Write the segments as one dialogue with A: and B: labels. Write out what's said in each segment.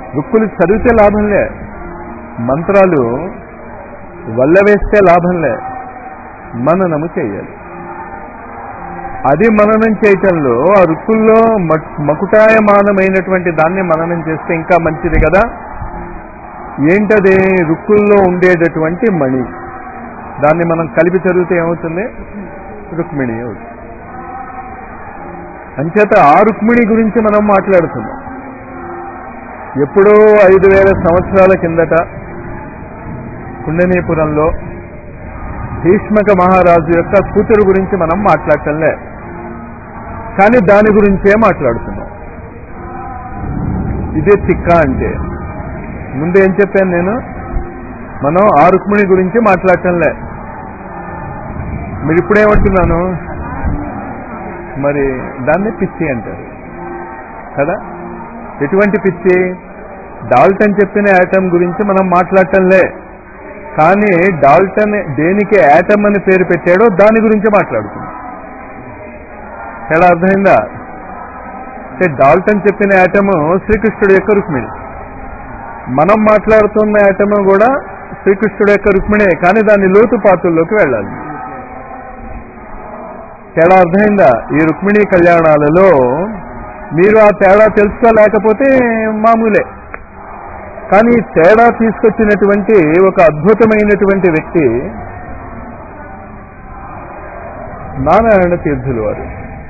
A: రుక్కులు చదివితే లాభంలే మంత్రాలు వల్ల వేస్తే లాభంలే మననము చేయాలి అది మననం చేయటంలో ఆ రుక్కుల్లో మట్- మకుటాయమానమైనటువంటి దాన్ని మననం చేస్తే ఇంకా మంచిది కదా ఏంటది రుక్కుల్లో ఉండేటటువంటి మణి దాన్ని మనం కలిపి చదివితే ఏమవుతుంది రుక్మిణి అవుతుంది అంచేత ఆ రుక్మిణి గురించి మనం మాట్లాడుతున్నాం ఎప్పుడో ఐదు వేల సంవత్సరాల కిందట కుండనీపురంలో భీష్మక మహారాజు యొక్క కూతురు గురించి మనం మాట్లాడటంలే కానీ దాని గురించే మాట్లాడుతున్నాం ఇదే తిక్క అంటే ముందు ఏం చెప్పాను నేను మనం ఆ రుక్మిణి గురించి మాట్లాడటంలే మీరు ఇప్పుడేమంటున్నాను మరి దాన్ని పిచ్చి అంటారు కదా ఎటువంటి పిచ్చి డాల్టన్ చెప్పిన యాటమ్ గురించి మనం మాట్లాడటంలే కానీ డాల్టన్ దేనికి యాటమ్ అని పేరు పెట్టాడో దాని గురించి మాట్లాడుతున్నాం ఎలా అర్థమైందా అంటే డాల్టన్ చెప్పిన యాటము శ్రీకృష్ణుడు యొక్క రుక్మిణి మనం మాట్లాడుతున్న యాటము కూడా శ్రీకృష్ణుడు యొక్క రుక్మిణే కానీ దాని లోతుపాతుల్లోకి వెళ్ళాలి తేడా అర్థమైందా ఈ రుక్మిణీ కళ్యాణాలలో మీరు ఆ తేడా తెలుసుకోలేకపోతే మామూలే కానీ ఈ తేడా తీసుకొచ్చినటువంటి ఒక అద్భుతమైనటువంటి వ్యక్తి నారాయణ తీర్థులు వారు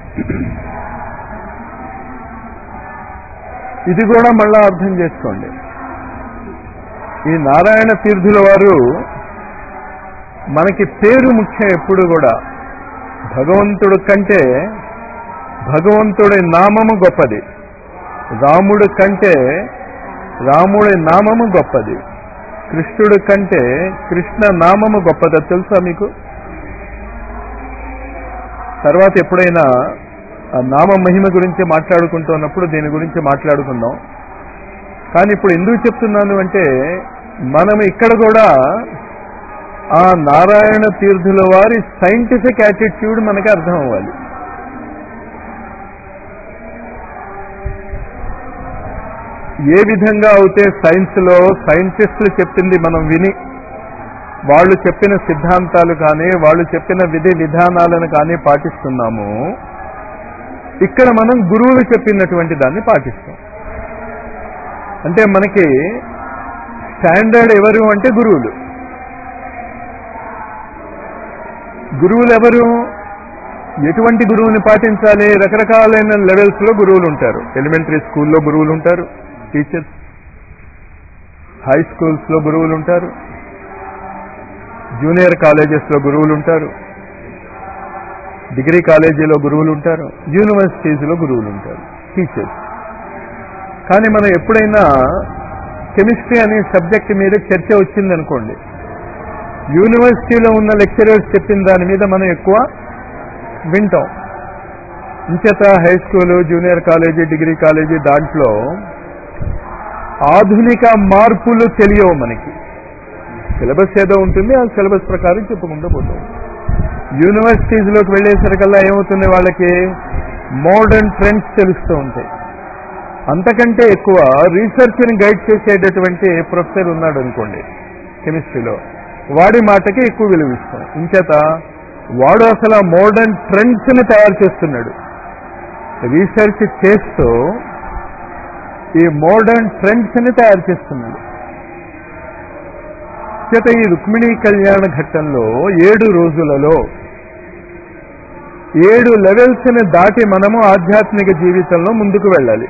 A: ఇది కూడా మళ్ళా అర్థం చేసుకోండి ఈ నారాయణ తీర్థుల వారు మనకి పేరు ముఖ్యం ఎప్పుడు కూడా భగవంతుడు కంటే భగవంతుడి నామము గొప్పది రాముడు కంటే రాముడి నామము గొప్పది కృష్ణుడి కంటే కృష్ణ నామము గొప్పది తెలుసా మీకు తర్వాత ఎప్పుడైనా ఆ నామ మహిమ గురించి మాట్లాడుకుంటున్నప్పుడు దీని గురించి మాట్లాడుకుందాం కానీ ఇప్పుడు ఎందుకు చెప్తున్నాను అంటే మనం ఇక్కడ కూడా ఆ నారాయణ తీర్థుల వారి సైంటిఫిక్ యాటిట్యూడ్ మనకి అర్థం అవ్వాలి ఏ విధంగా అయితే సైన్స్లో సైంటిస్టులు చెప్పింది మనం విని వాళ్ళు చెప్పిన సిద్ధాంతాలు కానీ వాళ్ళు చెప్పిన విధి విధానాలను కానీ పాటిస్తున్నాము ఇక్కడ మనం గురువులు చెప్పినటువంటి దాన్ని పాటిస్తాం అంటే మనకి స్టాండర్డ్ ఎవరు అంటే గురువులు గురువులు ఎవరు ఎటువంటి గురువుని పాటించాలి రకరకాలైన లెవెల్స్ లో గురువులు ఉంటారు ఎలిమెంటరీ స్కూల్లో గురువులు ఉంటారు టీచర్స్ హై స్కూల్స్ లో గురువులు ఉంటారు జూనియర్ కాలేజెస్ లో గురువులు ఉంటారు డిగ్రీ కాలేజీలో గురువులు ఉంటారు యూనివర్సిటీస్లో గురువులు ఉంటారు టీచర్స్ కానీ మనం ఎప్పుడైనా కెమిస్ట్రీ అనే సబ్జెక్ట్ మీద చర్చ వచ్చిందనుకోండి యూనివర్సిటీలో ఉన్న లెక్చరర్స్ చెప్పిన దాని మీద మనం ఎక్కువ వింటాం ఇంచేత high school junior college degree college దాంట్లో ఆధునిక మార్పులు తెలియవు మనకి సిలబస్ ఏదో ఉంటుంది ఆ సిలబస్ ప్రకారం చెప్పుకుంటూ పోతాం యూనివర్సిటీస్లోకి వెళ్ళేసరికల్లా ఏమవుతుంది వాళ్ళకి మోడర్న్ ట్రెండ్స్ తెలుస్తూ ఉంటాయి అంతకంటే ఎక్కువ రీసెర్చ్ని గైడ్ చేసేటటువంటి ప్రొఫెసర్ ఉన్నాడు అనుకోండి కెమిస్ట్రీలో వాడి మాటకి ఎక్కువ విలువిస్తాం ఇంచేత వాడు అసలు ఆ మోడర్న్ ట్రెండ్స్ని తయారు చేస్తున్నాడు రీసెర్చ్ చేస్తూ ఈ మోడర్న్ ట్రెండ్స్ని తయారు చేస్తున్నాడు చేత ఈ రుక్మిణీ కళ్యాణ ఘట్టంలో ఏడు రోజులలో ఏడు లెవెల్స్ని దాటి మనము ఆధ్యాత్మిక జీవితంలో ముందుకు వెళ్ళాలి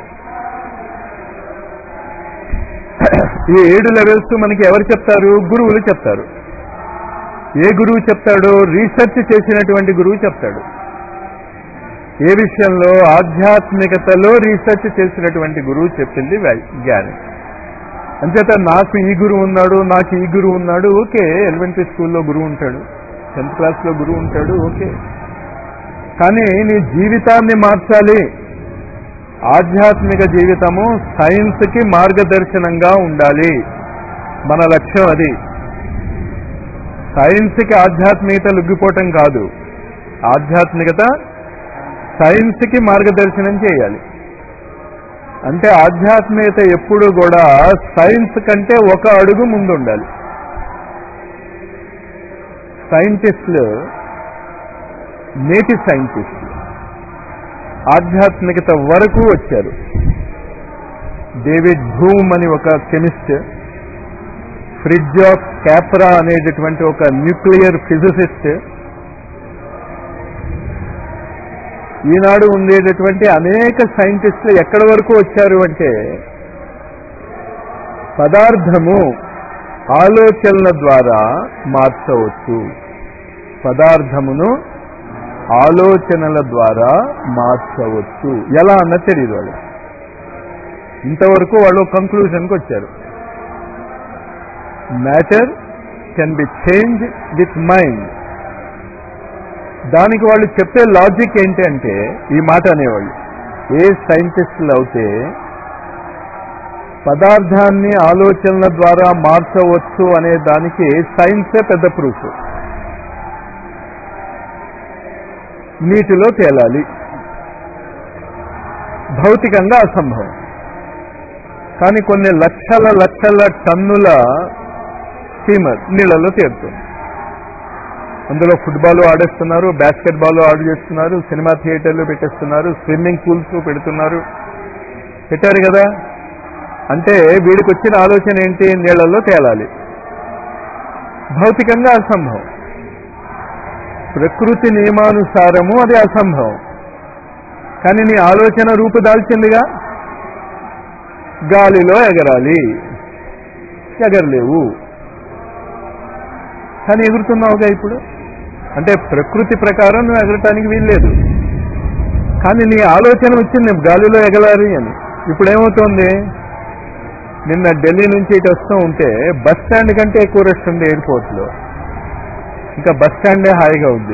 A: ఈ ఏడు లెవెల్స్ మనకి ఎవరు చెప్తారు గురువులు చెప్తారు ఏ గురువు చెప్తాడు రీసెర్చ్ చేసినటువంటి గురువు చెప్తాడు ఏ విషయంలో ఆధ్యాత్మికతలో రీసెర్చ్ చేసినటువంటి గురువు చెప్పింది జ్ఞానం అంచేత నాకు ఈ గురువు ఉన్నాడు నాకు ఈ గురువు ఉన్నాడు ఓకే ఎలిమెంటరీ స్కూల్లో గురువు ఉంటాడు టెన్త్ క్లాస్లో గురువు ఉంటాడు ఓకే కానీ నీ జీవితాన్ని మార్చాలి ఆధ్యాత్మిక జీవితము సైన్స్కి మార్గదర్శనంగా ఉండాలి మన లక్ష్యం అది సైన్స్కి ఆధ్యాత్మికత లొగ్గిపోవటం కాదు ఆధ్యాత్మికత సైన్స్కి మార్గదర్శనం చేయాలి అంటే ఆధ్యాత్మికత ఎప్పుడు కూడా సైన్స్ కంటే ఒక అడుగు ముందు ఉండాలి సైంటిస్టులు నేటి సైంటిస్టులు ఆధ్యాత్మికత వరకు వచ్చారు డేవిడ్ భూమ్ అని ఒక కెమిస్ట్ ఫ్రిడ్జ్ ఆఫ్ క్యాప్రా అనేటటువంటి ఒక న్యూక్లియర్ ఫిజిసిస్ట్ ఈనాడు ఉండేటటువంటి అనేక సైంటిస్టులు ఎక్కడి వరకు వచ్చారు అంటే పదార్థము ఆలోచనల ద్వారా మార్చవచ్చు పదార్థమును ఆలోచనల ద్వారా మార్చవచ్చు ఎలా అన్న తెలియదు వాళ్ళు ఇంతవరకు వాళ్ళు కంక్లూజన్కి వచ్చారు matter can be change with mind దానికి వాళ్ళు చెప్పే లాజిక్ ఏంటి అంటే ఈ మాట అనేవాళ్ళు ఏ సైంటిస్టులు అయితే పదార్థాన్ని ఆలోచనల ద్వారా మార్చవచ్చు అనే దానికి సైన్సే పెద్ద ప్రూఫ్ నీటిలో తేలాలి భౌతికంగా అసంభవం కానీ కొన్ని లక్షల లక్షల టన్నుల స్టీమర్ నీళ్ళలో తేలుతుంది అందులో ఫుట్బాల్ ఆడేస్తున్నారు బాస్కెట్ బాల్ ఆర్డర్ చేస్తున్నారు సినిమా థియేటర్లు పెట్టేస్తున్నారు స్విమ్మింగ్ పూల్స్ పెడుతున్నారు పెట్టారు కదా అంటే వీడికి వచ్చిన ఆలోచన ఏంటి నీళ్లలో తేలాలి భౌతికంగా అసంభవం ప్రకృతి నియమానుసారము అది అసంభవం కానీ నీ ఆలోచన రూపుదాల్చిందిగా గాలిలో ఎగరాలి ఎగరలేవు కానీ ఎగురుతున్నావుగా ఇప్పుడు అంటే ప్రకృతి ప్రకారం నువ్వు ఎగరటానికి వీల్లేదు కానీ నీ ఆలోచన వచ్చింది గాలిలో ఎగరాలి అని ఇప్పుడు ఏమవుతోంది నిన్న ఢిల్లీ నుంచి ఇటు వస్తూ ఉంటే బస్ స్టాండ్ కంటే ఎక్కువ రష్ ఉంది ఎయిర్పోర్ట్ లో ఇంకా బస్ స్టాండే హాయిగా ఉంది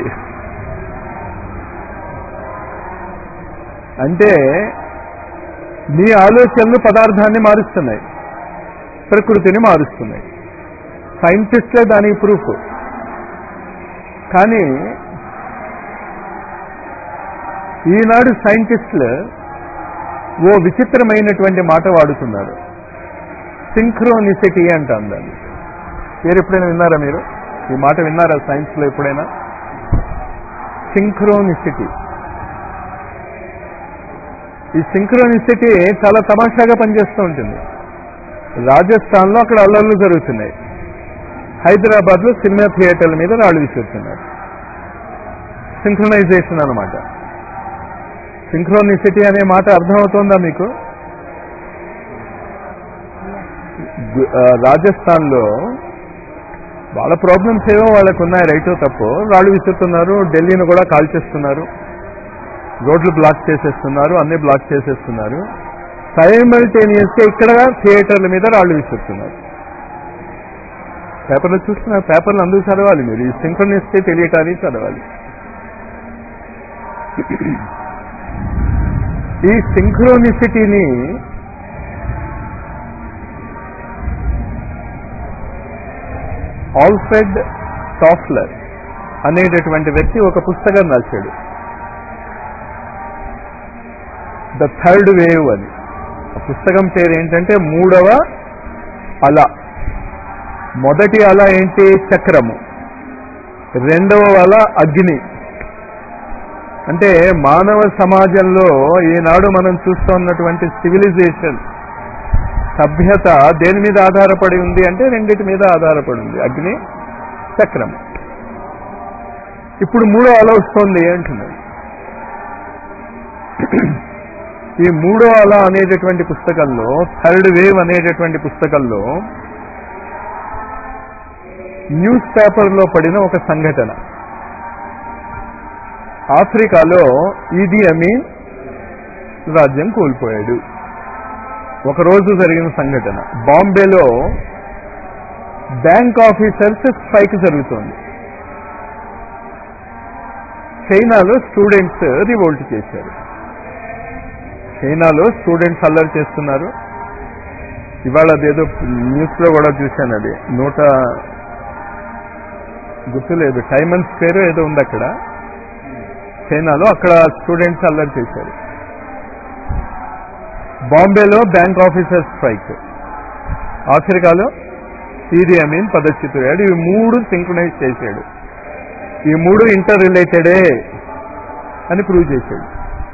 A: అంటే నీ ఆలోచనలు పదార్థాన్ని మారుస్తున్నాయి ప్రకృతిని మారుస్తున్నాయి సైంటిస్ట్లే దానికి ప్రూఫ్ కానీ ఈనాడు సైంటిస్టులు ఓ విచిత్రమైనటువంటి మాట వాడుతున్నారు సింక్రోనిసిటీ అంటాం దాన్ని పేరు ఎప్పుడైనా విన్నారా మీరు ఈ మాట విన్నారా సైన్స్లో ఎప్పుడైనా సింక్రోనిసిటీ ఈ సింక్రోనిసిటీ చాలా తమాషాగా పనిచేస్తూ ఉంటుంది రాజస్థాన్లో అక్కడ అల్లర్లు జరుగుతున్నాయి హైదరాబాద్ లో సినిమా థియేటర్ల మీద రాళ్ళు విసురుతున్నారు సింక్రనైజేషన్ అనమాట సింక్రోనిసిటీ అనే మాట అర్థమవుతోందా మీకు రాజస్థాన్ లో వాళ్ళ ప్రాబ్లమ్స్ ఏవో వాళ్ళకు ఉన్నాయి రైటో తప్పు రాళ్ళు విసురుతున్నారు ఢిల్లీని కూడా కాల్చేస్తున్నారు రోడ్లు బ్లాక్ చేసేస్తున్నారు అన్ని బ్లాక్ చేసేస్తున్నారు సైమల్టేనియస్ గా ఇక్కడ థియేటర్ల మీద రాళ్ళు విసురుతున్నారు పేపర్లో చూస్తున్నారు పేపర్లు అందుకు చదవాలి మీరు ఈ సింక్రనిస్తే తెలియటానికి చదవాలి ఈ సింక్రోనిసిటీని ఆల్ఫ్రెడ్ టాఫ్లర్ అనేటటువంటి వ్యక్తి ఒక పుస్తకం రాశాడు ద థర్డ్ వేవ్ అని ఆ పుస్తకం పేరు ఏంటంటే మూడవ అల మొదటి అల ఏంటి చక్రము రెండవ అల అగ్ని అంటే మానవ సమాజంలో ఈనాడు మనం చూస్తున్నటువంటి సివిలైజేషన్ సభ్యత దేని మీద ఆధారపడి ఉంది అంటే రెండిటి మీద ఆధారపడి ఉంది అగ్ని చక్రం ఇప్పుడు మూడో అల వస్తుంది అంటున్నాడు ఈ మూడో అల అనేటటువంటి పుస్తకంలో థర్డ్ వేవ్ అనేటటువంటి పుస్తకంలో న్యూస్ పేపర్లో పడిన ఒక సంఘటన ఆఫ్రికాలో ఈది అమీన్ రాజ్యం కోల్పోయాడు ఒకరోజు జరిగిన సంఘటన బాంబేలో బ్యాంక్ ఆఫీసర్స్ స్ట్రైక్ జరుగుతోంది చైనాలో స్టూడెంట్స్ రివోల్ట్ చేశారు చైనాలో స్టూడెంట్స్ అల్లరి చేస్తున్నారు ఇవాళ అదేదో న్యూస్ లో కూడా చూశాను అది నూట గుర్తులేదు టైమన్స్ పేరు ఏదో ఉంది అక్కడ చైనాలో అక్కడ స్టూడెంట్స్ అల్లరి చేశారు బాంబేలో బ్యాంక్ ఆఫీసర్ స్ట్రైక్ ఆఫ్రికాలో ఈది అమీన్ పదచ్యుతుడు ఇవి మూడు సింక్రనైజ్ చేశాడు ఈ మూడు ఇంటర్ రిలేటెడే అని ప్రూవ్ చేశాడు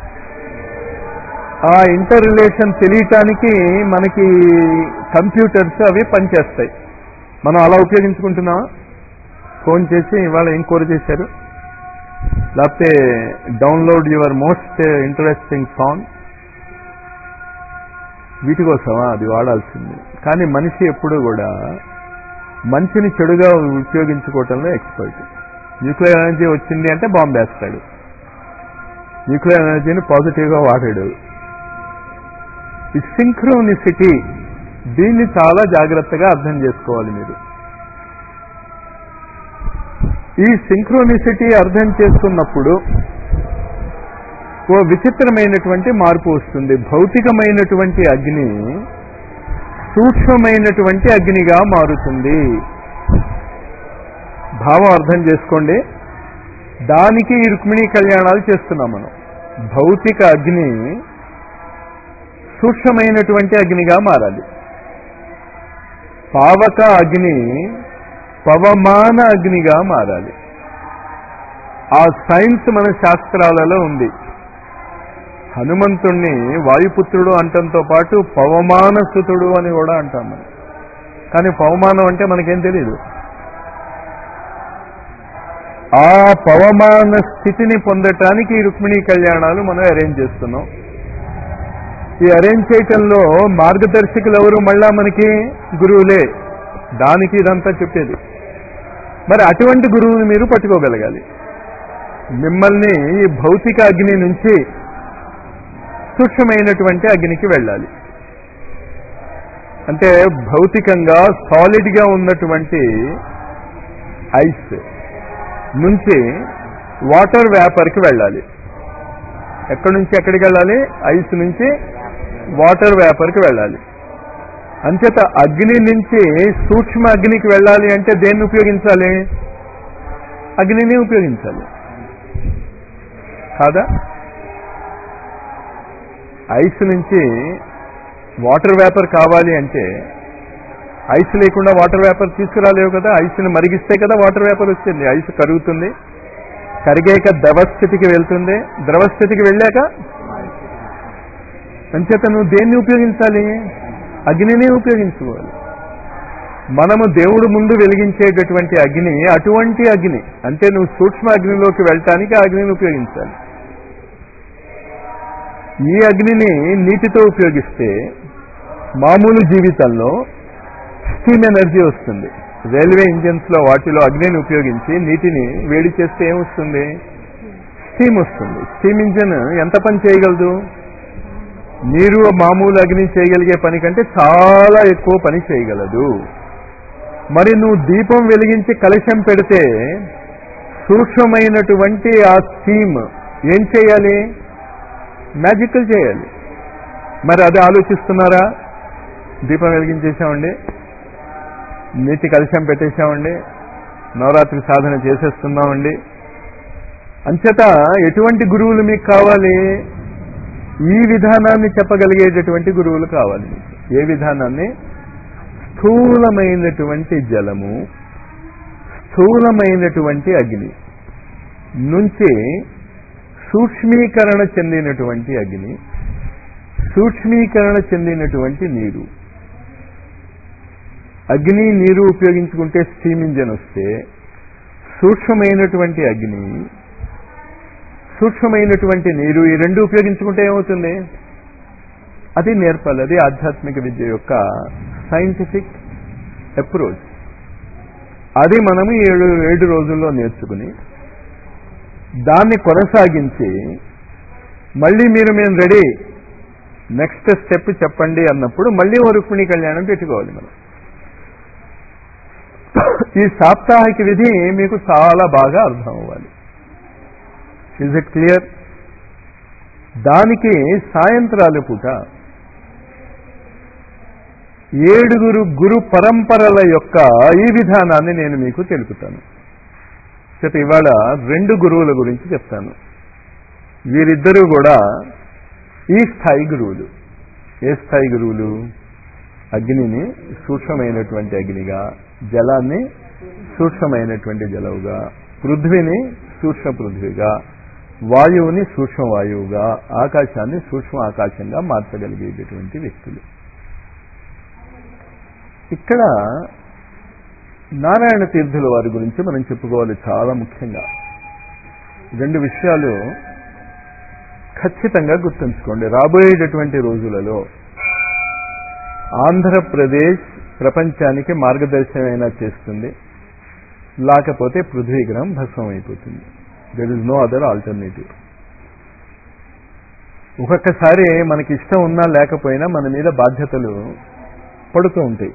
A: ఆ ఇంటర్ రిలేషన్ తెలియటానికి మనకి కంప్యూటర్స్ అవి పనిచేస్తాయి మనం అలా ఉపయోగించుకుంటున్నామా ఫోన్ చేసి ఇవాళ ఏం కోర చేశారు లేకపోతే download your most interesting song వీటి కోసమా అది వాడాల్సింది కానీ మనిషి ఎప్పుడూ కూడా మంచిని చెడుగా ఉపయోగించుకోవటంలో ఎక్స్పర్ట్ న్యూక్లియర్ ఎనర్జీ వచ్చింది అంటే బాంబు వేస్తాడు న్యూక్లియర్ ఎనర్జీని పాజిటివ్గా వాడాడు ఈ సింక్రోనిసిటీ దీన్ని చాలా జాగ్రత్తగా అర్థం చేసుకోవాలి మీరు ఈ సింక్రోనిసిటీ అర్థం చేసుకున్నప్పుడు ఓ విచిత్రమైనటువంటి మార్పు వస్తుంది భౌతికమైనటువంటి అగ్ని సూక్ష్మమైనటువంటి అగ్నిగా మారుతుంది భావం అర్థం చేసుకోండి దానికి ఈ రుక్మిణీ కళ్యాణాలు చేస్తున్నాం మనం భౌతిక అగ్ని సూక్ష్మమైనటువంటి అగ్నిగా మారాలి పావక అగ్ని పవమాన అగ్నిగా మారాలి ఆ సైన్స్ మన శాస్త్రాలలో ఉంది హనుమంతుణ్ణి వాయుపుత్రుడు అంటంతో పాటు పవమానసుతుడు అని కూడా అంటాం మనం కానీ పవమానం అంటే మనకేం తెలియదు ఆ పవమాన స్థితిని పొందటానికి ఈ రుక్మిణీ కళ్యాణాలు మనం అరేంజ్ చేస్తున్నాం ఈ అరేంజ్ చేయటంలో మార్గదర్శకులు ఎవరు మళ్ళా మనకి గురువులే దానికి ఇదంతా చెప్పేది మరి అటువంటి గురువుని మీరు పట్టుకోగలగాలి మిమ్మల్ని ఈ భౌతిక అగ్ని నుంచి సూక్ష్మమైనటువంటి అగ్నికి వెళ్ళాలి అంటే భౌతికంగా సాలిడ్గా ఉన్నటువంటి ఐస్ నుంచి వాటర్ వ్యాపర్కి వెళ్ళాలి ఎక్కడి నుంచి ఎక్కడికి వెళ్ళాలి ఐస్ నుంచి వాటర్ వ్యాపర్కి వెళ్ళాలి అంచేత అగ్ని నుంచి సూక్ష్మ అగ్నికి వెళ్ళాలి అంటే దేన్ని ఉపయోగించాలి అగ్నిని ఉపయోగించాలి కాదా ఐస్ నుంచి వాటర్ వేపర్ కావాలి అంటే ఐస్ లేకుండా వాటర్ వేపర్ తీసుకురాలేవు కదా ఐస్ని మరిగిస్తే కదా వాటర్ వేపర్ వచ్చింది ఐస్ కరుగుతుంది కరిగాక ద్రవస్థితికి వెళ్తుంది ద్రవస్థితికి వెళ్ళాక అంచేత నువ్వు దేన్ని ఉపయోగించాలి అగ్నినే ఉపయోగించుకోవాలి మనము దేవుడు ముందు వెలిగించేటటువంటి అగ్ని అటువంటి అగ్ని అంటే నువ్వు సూక్ష్మ అగ్నిలోకి వెళ్ళటానికి ఆ అగ్నిని ఉపయోగించాలి ఈ అగ్నిని నీటితో ఉపయోగిస్తే మామూలు జీవితంలో స్టీమ్ ఎనర్జీ వస్తుంది రైల్వే ఇంజిన్స్ లో వాటిలో అగ్నిని ఉపయోగించి నీటిని వేడి చేస్తే ఏమొస్తుంది స్టీమ్ వస్తుంది స్టీమ్ ఇంజిన్ ఎంత పని చేయగలదు నీరు మామూలు అగ్ని చేయగలిగే పని కంటే చాలా ఎక్కువ పని చేయగలదు మరి నువ్వు దీపం వెలిగించి కలశం పెడితే సూక్ష్మమైనటువంటి ఆ స్టీమ్ ఏం చేయాలి మ్యాజికల్ చేయాలి మరి అది ఆలోచిస్తున్నారా దీపం వెలిగించేసామండి నీటి కలశం పెట్టేశామండి నవరాత్రి సాధన చేసేస్తున్నామండి అంచేత ఎటువంటి గురువులు మీకు కావాలి ఈ విధానాన్ని చెప్పగలిగేటటువంటి గురువులు కావాలి మీకు ఏ విధానాన్ని స్థూలమైనటువంటి జలము స్థూలమైనటువంటి అగ్ని నుంచి సూక్ష్మీకరణ చెందినటువంటి అగ్ని సూక్ష్మీకరణ చెందినటువంటి నీరు అగ్ని నీరు ఉపయోగించుకుంటే స్టీమ్ ఇంజన్ వస్తే సూక్ష్మమైనటువంటి అగ్ని సూక్ష్మమైనటువంటి నీరు ఈ రెండు ఉపయోగించుకుంటే ఏమవుతుంది అది నేర్పాలి అది ఆధ్యాత్మిక విద్య యొక్క సైంటిఫిక్ అప్రోచ్ అది మనము ఏడు ఏడు రోజుల్లో నేర్చుకుని దాన్ని కొనసాగించి మళ్ళీ మీరు మేము రెడీ నెక్స్ట్ స్టెప్ చెప్పండి అన్నప్పుడు మళ్ళీ ఓ రుక్మిణి కళ్యాణం పెట్టుకోవాలి మనం ఈ సాప్తాహిక విధి మీకు చాలా బాగా అర్థం అవ్వాలి ఇజ్ ఇట్ క్లియర్ దానికి సాయంత్రాల పూట ఏడుగురు గురు పరంపరల యొక్క ఈ విధానాన్ని నేను మీకు తెలుపుతాను చెప్పి ఇవాళ రెండు గురువుల గురించి చెప్తాను వీరిద్దరూ కూడా ఈ స్థాయి గురువులు ఏ స్థాయి గురువులు అగ్నిని సూక్ష్మమైనటువంటి అగ్నిగా జలాన్ని సూక్ష్మమైనటువంటి జలవుగా పృథ్వీని సూక్ష్మ పృథ్వీగా వాయువుని సూక్ష్మ వాయువుగా ఆకాశాన్ని సూక్ష్మ ఆకాశంగా మార్చగలిగేటటువంటి వ్యక్తులు ఇక్కడ నారాయణ తీర్థుల వారి గురించి మనం చెప్పుకోవాలి చాలా ముఖ్యంగా రెండు విషయాలు ఖచ్చితంగా గుర్తుంచుకోండి రాబోయేటటువంటి రోజులలో ఆంధ్రప్రదేశ్ ప్రపంచానికి మార్గదర్శనమైనా చేస్తుంది లేకపోతే పృథ్వీగ్రహం భస్మం అయిపోతుంది there is no other alternative ఒక్కొక్కసారి మనకి ఇష్టం ఉన్నా లేకపోయినా మన మీద బాధ్యతలు పడుతూ ఉంటాయి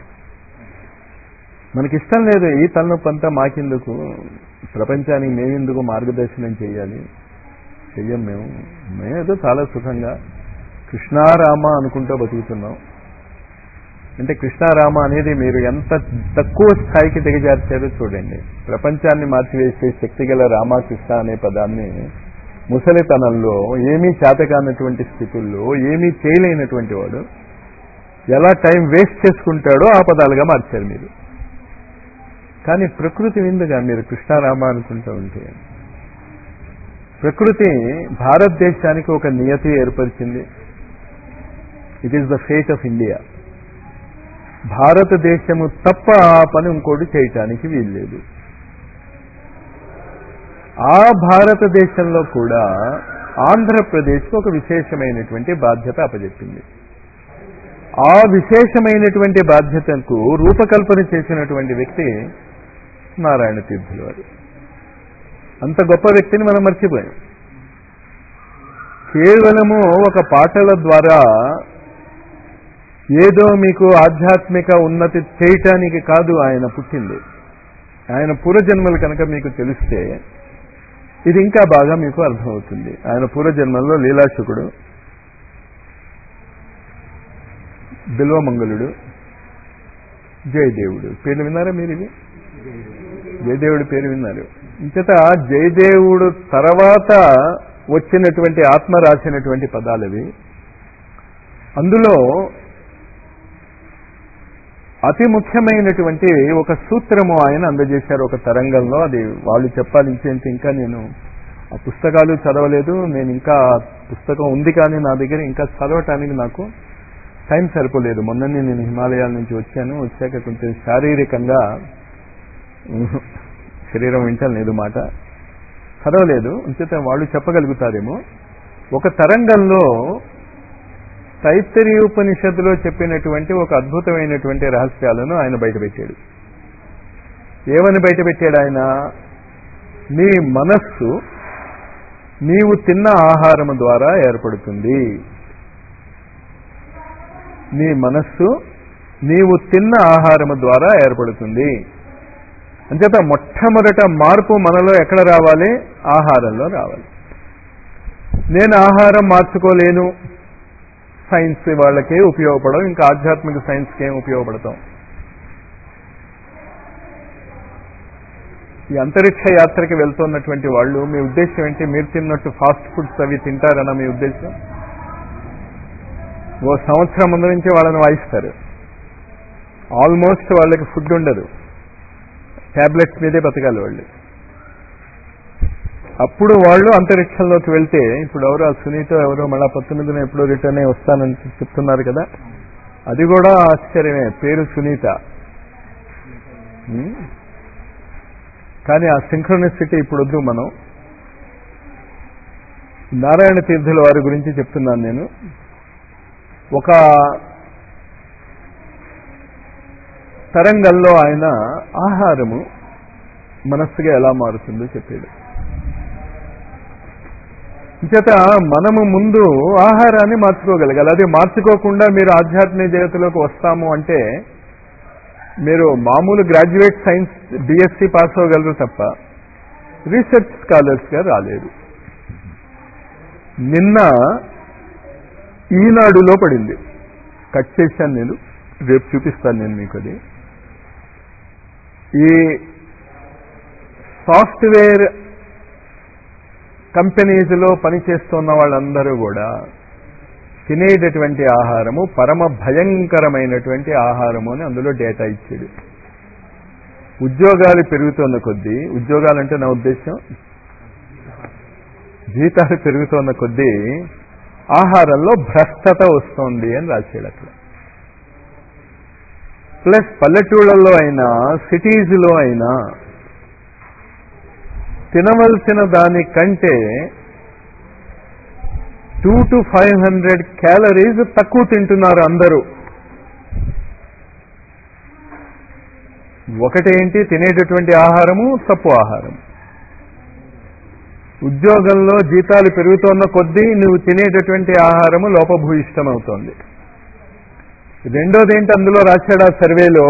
A: మనకి ఇష్టం లేదు ఈ తలనొప్పి అంతా మాకెందుకు ప్రపంచానికి మేమెందుకు మార్గదర్శనం చేయాలి చెయ్యం మేము మేమేదో చాలా సుఖంగా కృష్ణారామ అనుకుంటూ బతుకుతున్నాం అంటే కృష్ణారామ అనేది మీరు ఎంత తక్కువ స్థాయికి దిగజార్చారో చూడండి ప్రపంచాన్ని మార్చివేసే శక్తిగల రామకృష్ణ అనే పదాన్ని ముసలితనంలో ఏమీ చేతకానటువంటి స్థితుల్లో ఏమీ చేయలేనటువంటి వాడు ఎలా టైం వేస్ట్ చేసుకుంటాడో ఆ పదాలుగా మార్చారు మీరు కానీ ప్రకృతి విందుగా మీరు కృష్ణారామ అనుకుంటూ ఉంటే ప్రకృతి భారతదేశానికి ఒక నియతి ఏర్పరిచింది it is the fate of India భారతదేశము తప్ప ఆ పని ఇంకోటి చేయటానికి వీల్లేదు ఆ భారతదేశంలో కూడా ఆంధ్రప్రదేశ్కు ఒక విశేషమైనటువంటి బాధ్యత అప్పచెప్పింది ఆ విశేషమైనటువంటి బాధ్యతకు రూపకల్పన చేసినటువంటి వ్యక్తి నారాయణ తీర్థుల వారు అంత గొప్ప వ్యక్తిని మనం మర్చిపోయాం కేవలము ఒక పాటల ద్వారా ఏదో మీకు ఆధ్యాత్మిక ఉన్నతి చేయటానికి కాదు ఆయన పుట్టింది ఆయన పూర్వజన్మలు కనుక మీకు తెలిస్తే ఇది ఇంకా బాగా మీకు అర్థమవుతుంది ఆయన పూర్వజన్మల్లో లీలాశుకుడు బిల్వమంగళుడు జయదేవుడు పేర్లు విన్నారా మీరు ఇవి జయదేవుడి పేరు విన్నారు ఇంతట జయదేవుడు తర్వాత వచ్చినటువంటి ఆత్మ రాసినటువంటి పదాలవి అందులో అతి ముఖ్యమైనటువంటి ఒక సూత్రము ఆయన అందజేశారు ఒక తరంగంలో అది వాళ్ళు చెప్పాలి ఇంకేంటి ఇంకా నేను ఆ పుస్తకాలు చదవలేదు నేను ఇంకా పుస్తకం ఉంది కానీ నా దగ్గర ఇంకా చదవటానికి నాకు టైం సరిపోలేదు మొన్ననే నేను హిమాలయాల నుంచి వచ్చాను వచ్చాక కొంచెం శారీరకంగా శరీరం వింటలేదు మాట చదవలేదు అంచేత వాళ్ళు చెప్పగలుగుతారేమో ఒక తరంగంలో తైత్తరి ఉపనిషత్తులో చెప్పినటువంటి ఒక అద్భుతమైనటువంటి రహస్యాలను ఆయన బయటపెట్టాడు ఏమని బయటపెట్టాడు ఆయన నీ మనస్సు నీవు తిన్న ఆహారము ద్వారా ఏర్పడుతుంది నీ మనస్సు నీవు తిన్న ఆహారము ద్వారా ఏర్పడుతుంది అంచేత మొట్టమొదట మార్పు మనలో ఎక్కడ రావాలి ఆహారంలో రావాలి నేను ఆహారం మార్చుకోలేను సైన్స్ వాళ్ళకే ఉపయోగపడవు ఇంకా ఆధ్యాత్మిక సైన్స్కి ఏం ఉపయోగపడతాం ఈ అంతరిక్ష యాత్రకి వెళ్తున్నటువంటి వాళ్ళు మీ ఉద్దేశం ఏంటి మీరు తిన్నట్టు ఫాస్ట్ ఫుడ్స్ అవి తింటారన్న మీ ఉద్దేశం ఓ సంవత్సరం ముందు నుంచి వాళ్ళని వాయిస్తారు ఆల్మోస్ట్ వాళ్ళకి ఫుడ్ ఉండదు ట్యాబ్లెట్స్ మీదే బతకాలి వాళ్ళు అప్పుడు వాళ్ళు అంతరిక్షంలోకి వెళ్తే ఇప్పుడు ఎవరో ఆ సునీత ఎవరో మళ్ళా పంతొమ్మిదిన ఎప్పుడో రిటర్న్ అయి వస్తానని చెప్తున్నారు కదా అది కూడా ఆశ్చర్యమే పేరు సునీత ఉం? కానీ ఆ సింక్రోనిసిటీ ఇప్పుడు వద్దు మనం నారాయణ తీర్థుల వారి గురించి చెప్తున్నాను నేను ఒక తరంగంలో ఆయన ఆహారము మనస్సుగా ఎలా మారుతుందో చెప్పాడు చేత మనము ముందు ఆహారాన్ని మార్చుకోగలగాలి అది మార్చుకోకుండా మీరు ఆధ్యాత్మిక జగత్తులోకి వస్తాము అంటే మీరు మామూలు గ్రాడ్యుయేట్ సైన్స్ బిఎస్సి పాస్ అవ్వగలరు తప్ప రీసెర్చ్ స్కాలర్స్గా రాలేరు నిన్న ఈనాడులో పడింది కట్ చేశాను నేను రేపు చూపిస్తాను నేను మీకు అది ఈ సాఫ్ట్వేర్ కంపెనీస్లో పనిచేస్తున్న వాళ్ళందరూ కూడా తినేటటువంటి ఆహారము పరమ భయంకరమైనటువంటి ఆహారము అని అందులో డేటా ఇచ్చాడు ఉద్యోగాలు పెరుగుతున్న కొద్దీ ఉద్యోగాలంటే నా ఉద్దేశం జీతాలు పెరుగుతున్న కొద్దీ ఆహారంలో భ్రష్టత వస్తోంది అని రాశాడు అక్కడ ప్లస్ పల్లెటూళ్ళలో అయినా సిటీస్లో అయినా తినవలసిన దానికంటే two to five hundred calories తక్కువ తింటున్నారు అందరూ ఒకటేంటి తినేటటువంటి ఆహారము తప్పు ఆహారం ఉద్యోగంలో జీతాలు పెరుగుతున్న కొద్దీ నువ్వు తినేటటువంటి ఆహారము లోపభూయిష్టమవుతోంది రెండోది ఏంటి అందులో రాశాడు ఆ సర్వేలో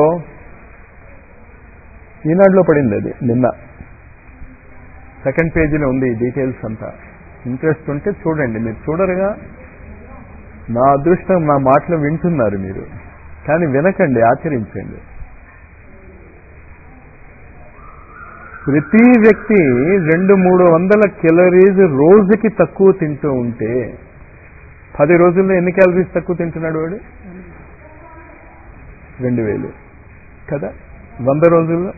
A: ఈనాడులో పడింది అది నిన్న సెకండ్ పేజీలో ఉంది ఈ డీటెయిల్స్ అంతా ఇంట్రెస్ట్ ఉంటే చూడండి మీరు చూడరుగా నా అదృష్టం నా మాటలు వింటున్నారు మీరు కానీ వినకండి ఆచరించండి ప్రతి వ్యక్తి రెండు మూడు వందల కెలరీస్ రోజుకి తక్కువ తింటూ ఉంటే పది రోజుల్లో ఎన్ని క్యాలరీస్ తక్కువ తింటున్నాడు వాడు రెండు వేలు కదా వంద రోజుల్లో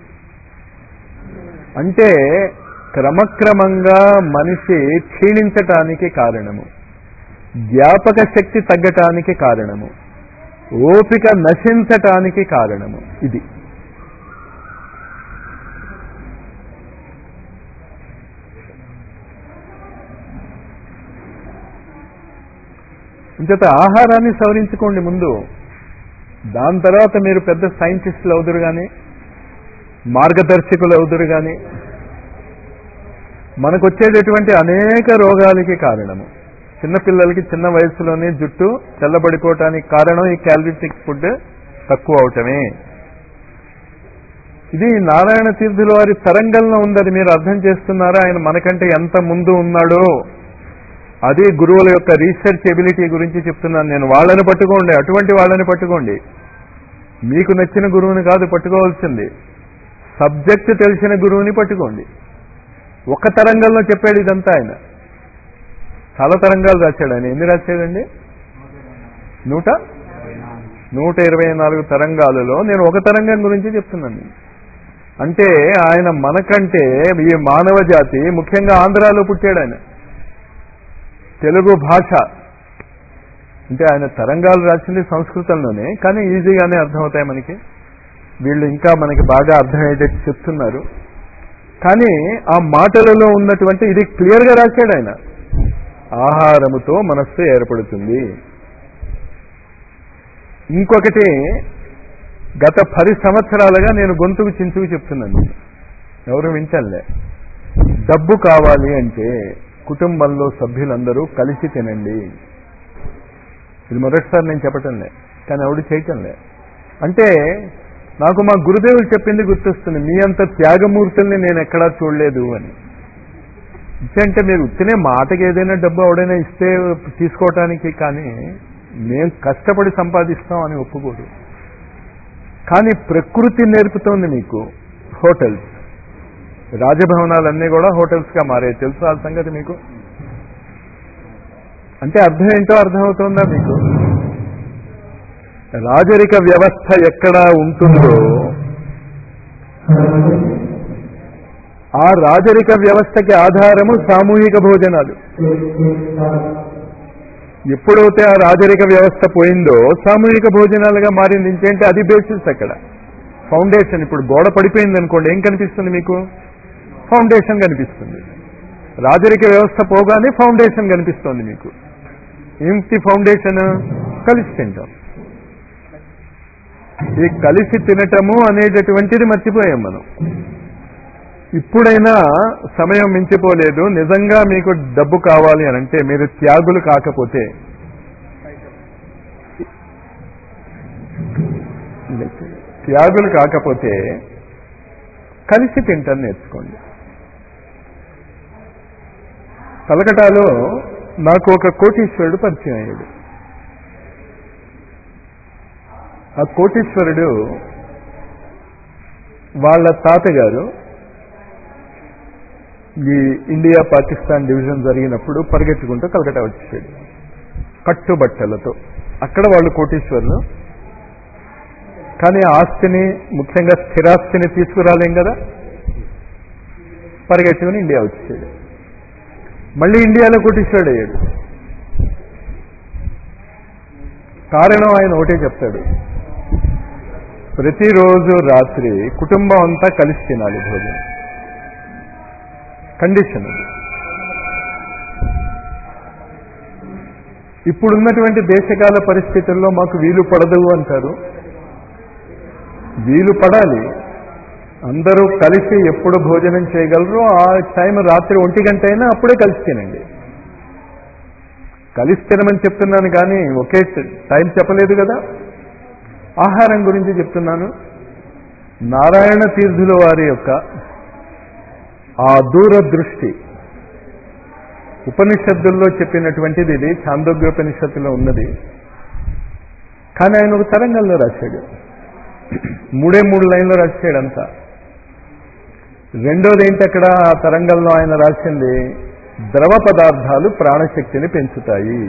A: అంటే క్రమక్రమంగా మనిషి క్షీణించటానికి కారణము జ్ఞాపక శక్తి తగ్గటానికి కారణము ఓపిక నశించటానికి కారణము ఇది ఇంచేత ఆహారాన్ని సవరించుకోండి ముందు దాని తర్వాత మీరు పెద్ద సైంటిస్టులు అవుదురు కానీ మార్గదర్శకులు అవుదురు కానీ మనకు వచ్చేటటువంటి అనేక రోగాలకి కారణము చిన్నపిల్లలకి చిన్న వయసులోనే జుట్టు తెల్లబడిపోవటానికి కారణం ఈ క్యాలరిటిక్ ఫుడ్ తక్కువ అవటమే ఇది నారాయణ తీర్థుల వారి తరంగంలో ఉందని మీరు అర్థం చేస్తున్నారా ఆయన మనకంటే ఎంత ముందు ఉన్నాడో అది గురువుల యొక్క రీసెర్చ్ ఎబిలిటీ గురించి చెప్తున్నాను నేను వాళ్ళని పట్టుకోండి అటువంటి వాళ్ళని పట్టుకోండి మీకు నచ్చిన గురువుని కాదు పట్టుకోవాల్సింది సబ్జెక్ట్ తెలిసిన గురువుని పట్టుకోండి ఒక్క తరంగంలో చెప్పాడు ఇదంతా ఆయన చాలా తరంగాలు రాశాడు ఆయన ఎన్ని రాశాడండి నూట నూట ఇరవై నాలుగు తరంగాలలో నేను ఒక తరంగం గురించి చెప్తున్నాను అంటే ఆయన మనకంటే ఈ మానవ జాతి ముఖ్యంగా ఆంధ్రాలో పుట్టాడు ఆయన తెలుగు భాష అంటే ఆయన తరంగాలు రాసింది సంస్కృతంలోనే కానీ ఈజీగానే అర్థమవుతాయి మనకి వీళ్ళు ఇంకా మనకి బాగా అర్థమయ్యేటట్టు చెప్తున్నారు కానీ ఆ మాటలలో ఉన్నటువంటి ఇది క్లియర్గా రాశాడు ఆయన ఆహారముతో మనస్సు ఏర్పడుతుంది ఇంకొకటి గత పది సంవత్సరాలుగా నేను గొంతుకు చించుకు చెప్తున్నాను ఎవరు వింటలే డబ్బు కావాలి అంటే కుటుంబంలో సభ్యులందరూ కలిసి తినండి ఇది మొదటిసారి నేను చెప్పటంలే కానీ ఎవడు చేయటంలే అంటే నాకు మా గురుదేవులు చెప్పింది గుర్తొస్తుంది మీ అంత త్యాగమూర్తుల్ని నేను ఎక్కడా చూడలేదు అని అంటే మీరు ఉత్తినే మాటకి ఏదైనా డబ్బు ఎవడైనా ఇస్తే తీసుకోవటానికి కానీ మేము కష్టపడి సంపాదిస్తాం అని ఒప్పుకోరు కానీ ప్రకృతి నేర్పుతోంది మీకు హోటల్స్ రాజభవనాలన్నీ కూడా హోటల్స్గా మారాయి తెలుసు ఆ సంగతి మీకు అంటే అర్థం ఏంటో అర్థమవుతుందా మీకు రాజరిక వ్యవస్థ ఎక్కడ ఉంటుందో ఆ రాజరిక వ్యవస్థకి ఆధారము సామూహిక భోజనాలు ఎప్పుడైతే ఆ రాజరిక వ్యవస్థ పోయిందో సామూహిక భోజనాలుగా మారింది ఇంకేంటి అది బేసిస్ అక్కడ ఫౌండేషన్ ఇప్పుడు గోడ పడిపోయింది అనుకోండి ఏం కనిపిస్తుంది మీకు ఫౌండేషన్ కనిపిస్తుంది రాజరిక వ్యవస్థ పోగానే ఫౌండేషన్ కనిపిస్తుంది మీకు ఏమిటి ఫౌండేషన్ కలిసి తింటాం ఈ కలిసి తినటము అనేటటువంటిది మర్చిపోయాం మనం ఇప్పుడైనా సమయం మించిపోలేదు నిజంగా మీకు డబ్బు కావాలి అని అంటే మీరు త్యాగులు కాకపోతే త్యాగులు కాకపోతే కలిసి తింటాం నేర్చుకోండి కలకటాలో నాకు ఒక కోటీశ్వరుడు పరిచయం అయ్యాడు ఆ కోటీశ్వరుడు వాళ్ళ తాతగారు ఈ ఇండియా పాకిస్తాన్ డివిజన్ జరిగినప్పుడు పరిగెత్తుకుంటూ కలకటా వచ్చేసాడు కట్టుబట్టలతో అక్కడ వాళ్ళు కోటీశ్వరులు కానీ ఆస్తిని ముఖ్యంగా స్థిరాస్తిని తీసుకురాలేం కదా పరిగెట్టుకుని ఇండియా వచ్చాడు మళ్ళీ ఇండియాలో కోటీశ్వరుడు అయ్యాడు కారణం ఆయన ఒకటే చెప్తాడు ప్రతిరోజు రాత్రి కుటుంబం అంతా కలిసి తినాలి భోజనం కండిషన్ అది ఇప్పుడున్నటువంటి దేశకాల పరిస్థితుల్లో మాకు వీలు పడదు అంటారు వీలు పడాలి అందరూ కలిసి ఎప్పుడు భోజనం చేయగలరో ఆ టైం రాత్రి ఒంటి గంట అయినా అప్పుడే కలిసి తినండి కలిసి తినమని చెప్తున్నాను కానీ ఒకే టైం చెప్పలేదు కదా ఆహారం గురించి చెప్తున్నాను నారాయణ తీర్థుల వారి యొక్క ఆ దూరదృష్టి ఉపనిషత్తుల్లో చెప్పినటువంటిది ఇది చాందోగ్యోపనిషత్తులో ఉన్నది కానీ ఆయన ఒక తరంగంలో రాశాడు మూడే మూడు లైన్లో రాశాడు అంతా రెండోది ఏంటి అక్కడ ఆ తరంగంలో ఆయన రాసింది ద్రవ పదార్థాలు ప్రాణశక్తిని పెంచుతాయి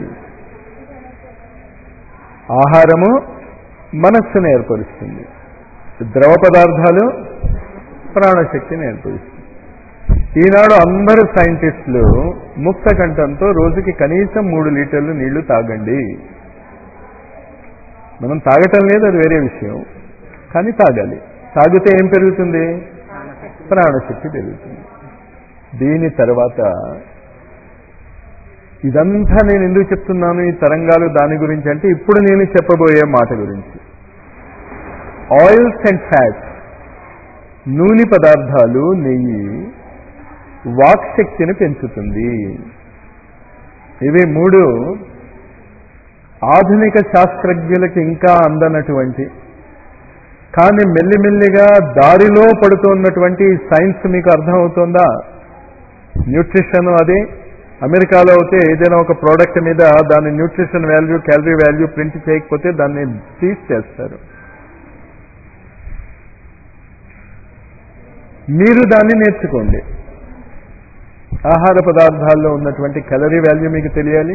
A: ఆహారము మనస్సును ఏర్పరుస్తుంది ద్రవ పదార్థాలు ప్రాణశక్తిని ఏర్పరుస్తుంది ఈనాడు అందరు సైంటిస్టులు ముక్త కంఠంతో రోజుకి కనీసం మూడు లీటర్లు నీళ్లు తాగండి మనం తాగటం లేదు అది వేరే విషయం కానీ తాగాలి తాగితే ఏం పెరుగుతుంది ప్రాణశక్తి పెరుగుతుంది దీని తర్వాత ఇదంతా నేను ఎందుకు చెప్తున్నాను ఈ తరంగాలు దాని గురించి అంటే ఇప్పుడు నేను చెప్పబోయే మాట గురించి ఆయిల్స్ అండ్ ఫ్యాట్స్ నూనె పదార్థాలు నెయ్యి వాక్శక్తిని పెంచుతుంది ఇవి మూడు ఆధునిక శాస్త్రజ్ఞులకి ఇంకా అందనటువంటి కానీ మెల్లిమెల్లిగా దారిలో పడుతున్నటువంటి సైన్స్ మీకు అర్థమవుతుందా న్యూట్రిషన్ అది అమెరికాలో అయితే ఏదైనా ఒక ప్రోడక్ట్ మీద దాని nutrition value calorie value print చేయకపోతే దాన్ని సీజ్ చేస్తారు మీరు దాన్ని నేర్చుకోండి ఆహార పదార్థాల్లో ఉన్నటువంటి క్యాలరీ వాల్యూ మీకు తెలియాలి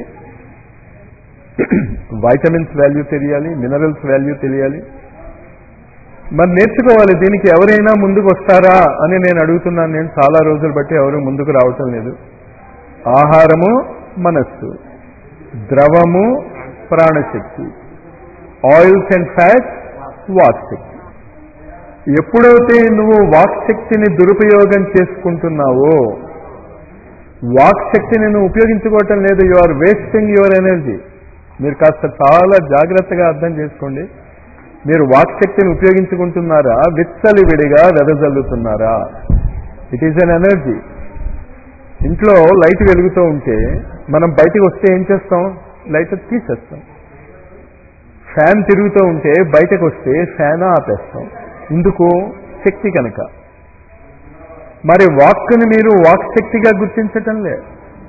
A: వైటమిన్స్ వాల్యూ తెలియాలి మినరల్స్ వాల్యూ తెలియాలి మరి నేర్చుకోవాలి దీనికి ఎవరైనా ముందుకు వస్తారా అని నేను అడుగుతున్నాను నేను చాలా రోజులు బట్టి ఎవరు ముందుకు రావటం లేదు ఆహారము మనస్సు ద్రవము ప్రాణశక్తి ఆయిల్స్ అండ్ ఫ్యాట్స్ వాక్శక్తి ఎప్పుడైతే నువ్వు వాక్శక్తిని దురుపయోగం చేసుకుంటున్నావో వాక్శక్తిని నువ్వు ఉపయోగించుకోవటం లేదు you are wasting your energy మీరు కాస్త చాలా జాగ్రత్తగా అర్థం చేసుకోండి మీరు వాక్శక్తిని ఉపయోగించుకుంటున్నారా విచ్చలి విడిగా వెదజల్లుతున్నారా ఇట్ ఈజ్ అన్ ఎనర్జీ ఇంట్లో లైట్ వెలుగుతూ ఉంటే మనం బయటికి వస్తే ఏం చేస్తాం లైట్ తీసేస్తాం ఫ్యాన్ తిరుగుతూ ఉంటే బయటకు వస్తే ఫ్యాన్ ఆపేస్తాం ఎందుకు శక్తి కనుక మరి వాక్కుని మీరు వాక్ శక్తిగా గుర్తించటం లేదు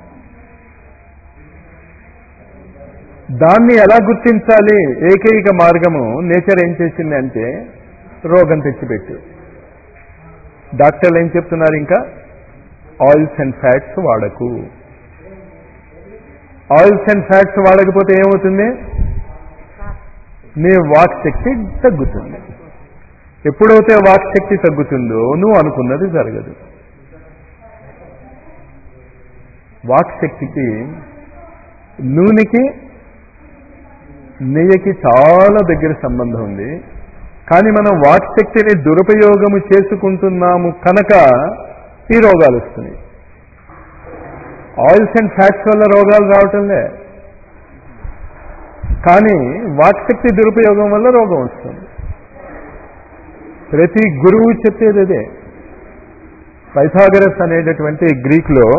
A: దాన్ని ఎలా గుర్తించాలి ఏకైక మార్గము నేచర్ ఏం చేసింది అంటే రోగం తెచ్చిపెట్టి డాక్టర్లు ఏం చెప్తున్నారు ఇంకా ఆయిల్స్ అండ్ ఫ్యాట్స్ వాడకు ఆయిల్స్ అండ్ ఫ్యాట్స్ వాడకపోతే ఏమవుతుంది నీ వాక్ శక్తి తగ్గుతుంది ఎప్పుడైతే వాక్ శక్తి తగ్గుతుందో నువ్వు అనుకున్నది జరగదు వాక్ శక్తికి నూనెకి నెయ్యికి చాలా దగ్గర సంబంధం ఉంది కానీ మనం వాక్ శక్తిని దురుపయోగము చేసుకుంటున్నాము కనుక ఈ రోగాలు వస్తున్నాయి ఆయిల్స్ అండ్ ఫ్యాట్స్ వల్ల రోగాలు రావటంలే కానీ వాక్శక్తి దురుపయోగం వల్ల రోగం వస్తుంది ప్రతి గురువు చెప్పేది అదే పైథాగరస్ అనేటటువంటి గ్రీక్లో